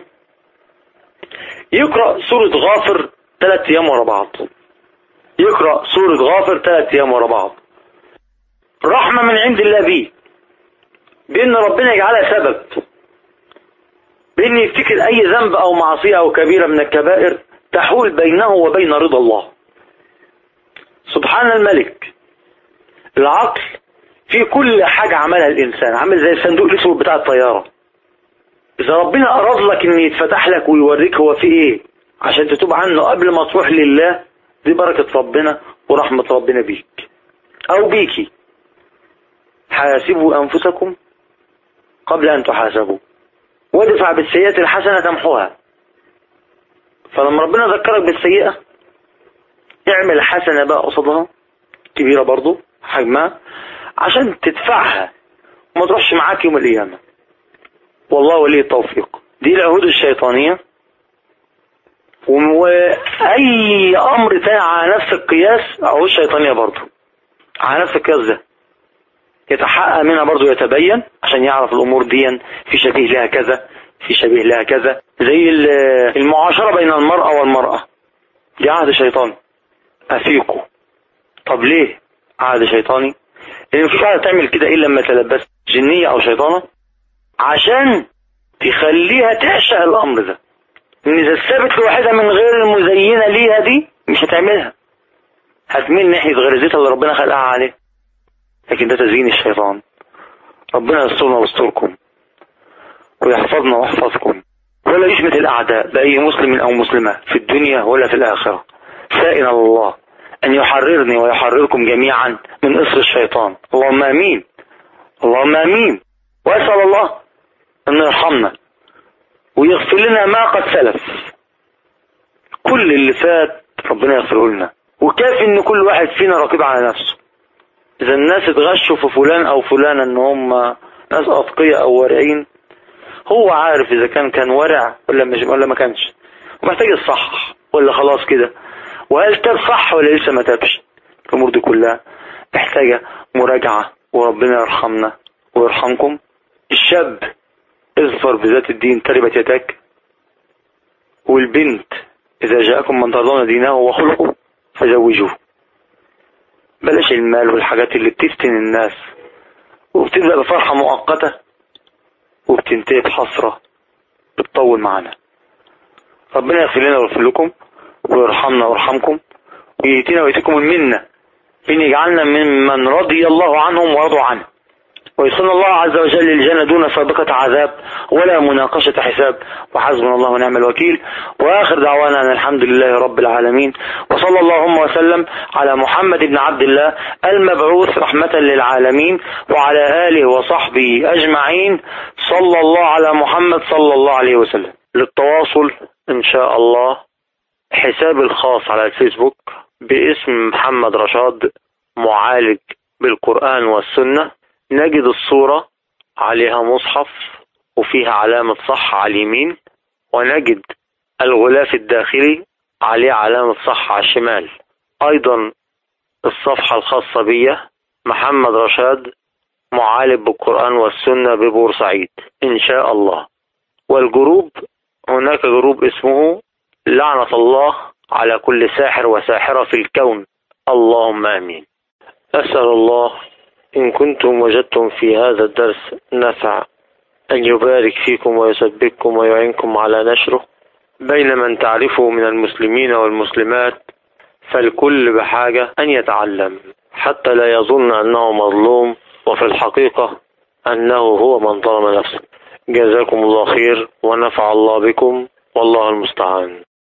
يقرأ سورة غافر ثلاث أيام ورا بعض يقرأ سورة غافر ثلاث أيام ورا بعض رحمة من عند الله بيه بأن ربنا يجعلها سبب بأن يفتكر أي ذنب أو معصية أو كبيرة من الكبائر تحول بينه وبين رضا الله سبحان الملك العقل في كل حاجة عملها الإنسان عامل زي الصندوق الأسود بتاع الطيارة إذا ربنا أراد لك إن يتفتح لك ويوريك هو في إيه عشان تتوب عنه قبل ما تروح لله دي بركة ربنا ورحمة ربنا بيك أو بيكي حاسبوا أنفسكم قبل أن تحاسبوا وادفع بالسيئة الحسنة تمحوها فلما ربنا ذكرك بالسيئة اعمل حسنة بقى قصدها كبيرة برضو حجمها عشان تدفعها وما تروحش معاك يوم القيامة والله ولي التوفيق دي العهود الشيطانية وأي أمر تاني على نفس القياس عهود شيطانية برضو على نفس القياس ده يتحقق منها برضو يتبين عشان يعرف الأمور دي في شبيه لها كذا في شبيه لها كذا زي المعاشرة بين المرأة والمرأة دي عهد شيطاني أفيقوا طب ليه عهد شيطاني لأن مفيش واحدة تعمل كده إلا لما تلبس جنية أو شيطانة عشان تخليها تعشق الأمر ده إن إذا ثابت لوحدها من غير المزينة ليها دي مش هتعملها هتميل ناحية غريزتها اللي ربنا خلقها عليه لكن ده تزيين الشيطان ربنا يسترنا ويستركم ويحفظنا ويحفظكم ولا يشمت الأعداء بأي مسلم أو مسلمة في الدنيا ولا في الآخرة سائل الله أن يحررني ويحرركم جميعا من إصر الشيطان اللهم أمين اللهم أمين وأسأل الله أن يرحمنا ويغفر لنا ما قد سلف كل اللي فات ربنا يغفره لنا وكافي ان كل واحد فينا رقيب على نفسه اذا الناس اتغشوا في فلان او فلانة ان هم ناس اتقياء او ورعين هو عارف اذا كان كان ورع ولا مش ولا ما كانش ومحتاج يصحح ولا خلاص كده وهل تاب صح ولا لسه ما تابش الامور دي كلها محتاجة مراجعة وربنا يرحمنا ويرحمكم الشاب اظفر بذات الدين تربت يدك والبنت إذا جاءكم من ترضون دينه وخلقه فزوجوه بلاش المال والحاجات اللي بتفتن الناس وبتبدأ بفرحة مؤقتة وبتنتهي بحسرة بتطول معانا ربنا يغفر لنا ويغفر لكم ويرحمنا ويرحمكم ويأتينا ويأتيكم المنة إن يجعلنا ممن رضي الله عنهم ورضوا عنه ويصن الله عز وجل الجنة دون سابقة عذاب ولا مناقشة حساب وحسبنا الله ونعم الوكيل وآخر دعوانا أن الحمد لله رب العالمين وصلى اللهم وسلم على محمد بن عبد الله المبعوث رحمة للعالمين وعلى آله وصحبه أجمعين صلى الله على محمد صلى الله عليه وسلم للتواصل إن شاء الله حساب الخاص على الفيسبوك باسم محمد رشاد معالج بالقرآن والسنة نجد الصورة عليها مصحف وفيها علامة صح على اليمين ونجد الغلاف الداخلي عليه علامة صح على الشمال أيضا الصفحة الخاصة بي محمد رشاد معالج بالقرآن والسنة ببورسعيد إن شاء الله والجروب هناك جروب اسمه لعنة الله على كل ساحر وساحرة في الكون اللهم آمين أسأل الله إن كنتم وجدتم في هذا الدرس نفع أن يبارك فيكم ويسبككم ويعينكم على نشره بين من تعرفه من المسلمين والمسلمات فالكل بحاجة أن يتعلم حتى لا يظن أنه مظلوم وفي الحقيقة أنه هو من ظلم نفسه جزاكم الله خير ونفع الله بكم والله المستعان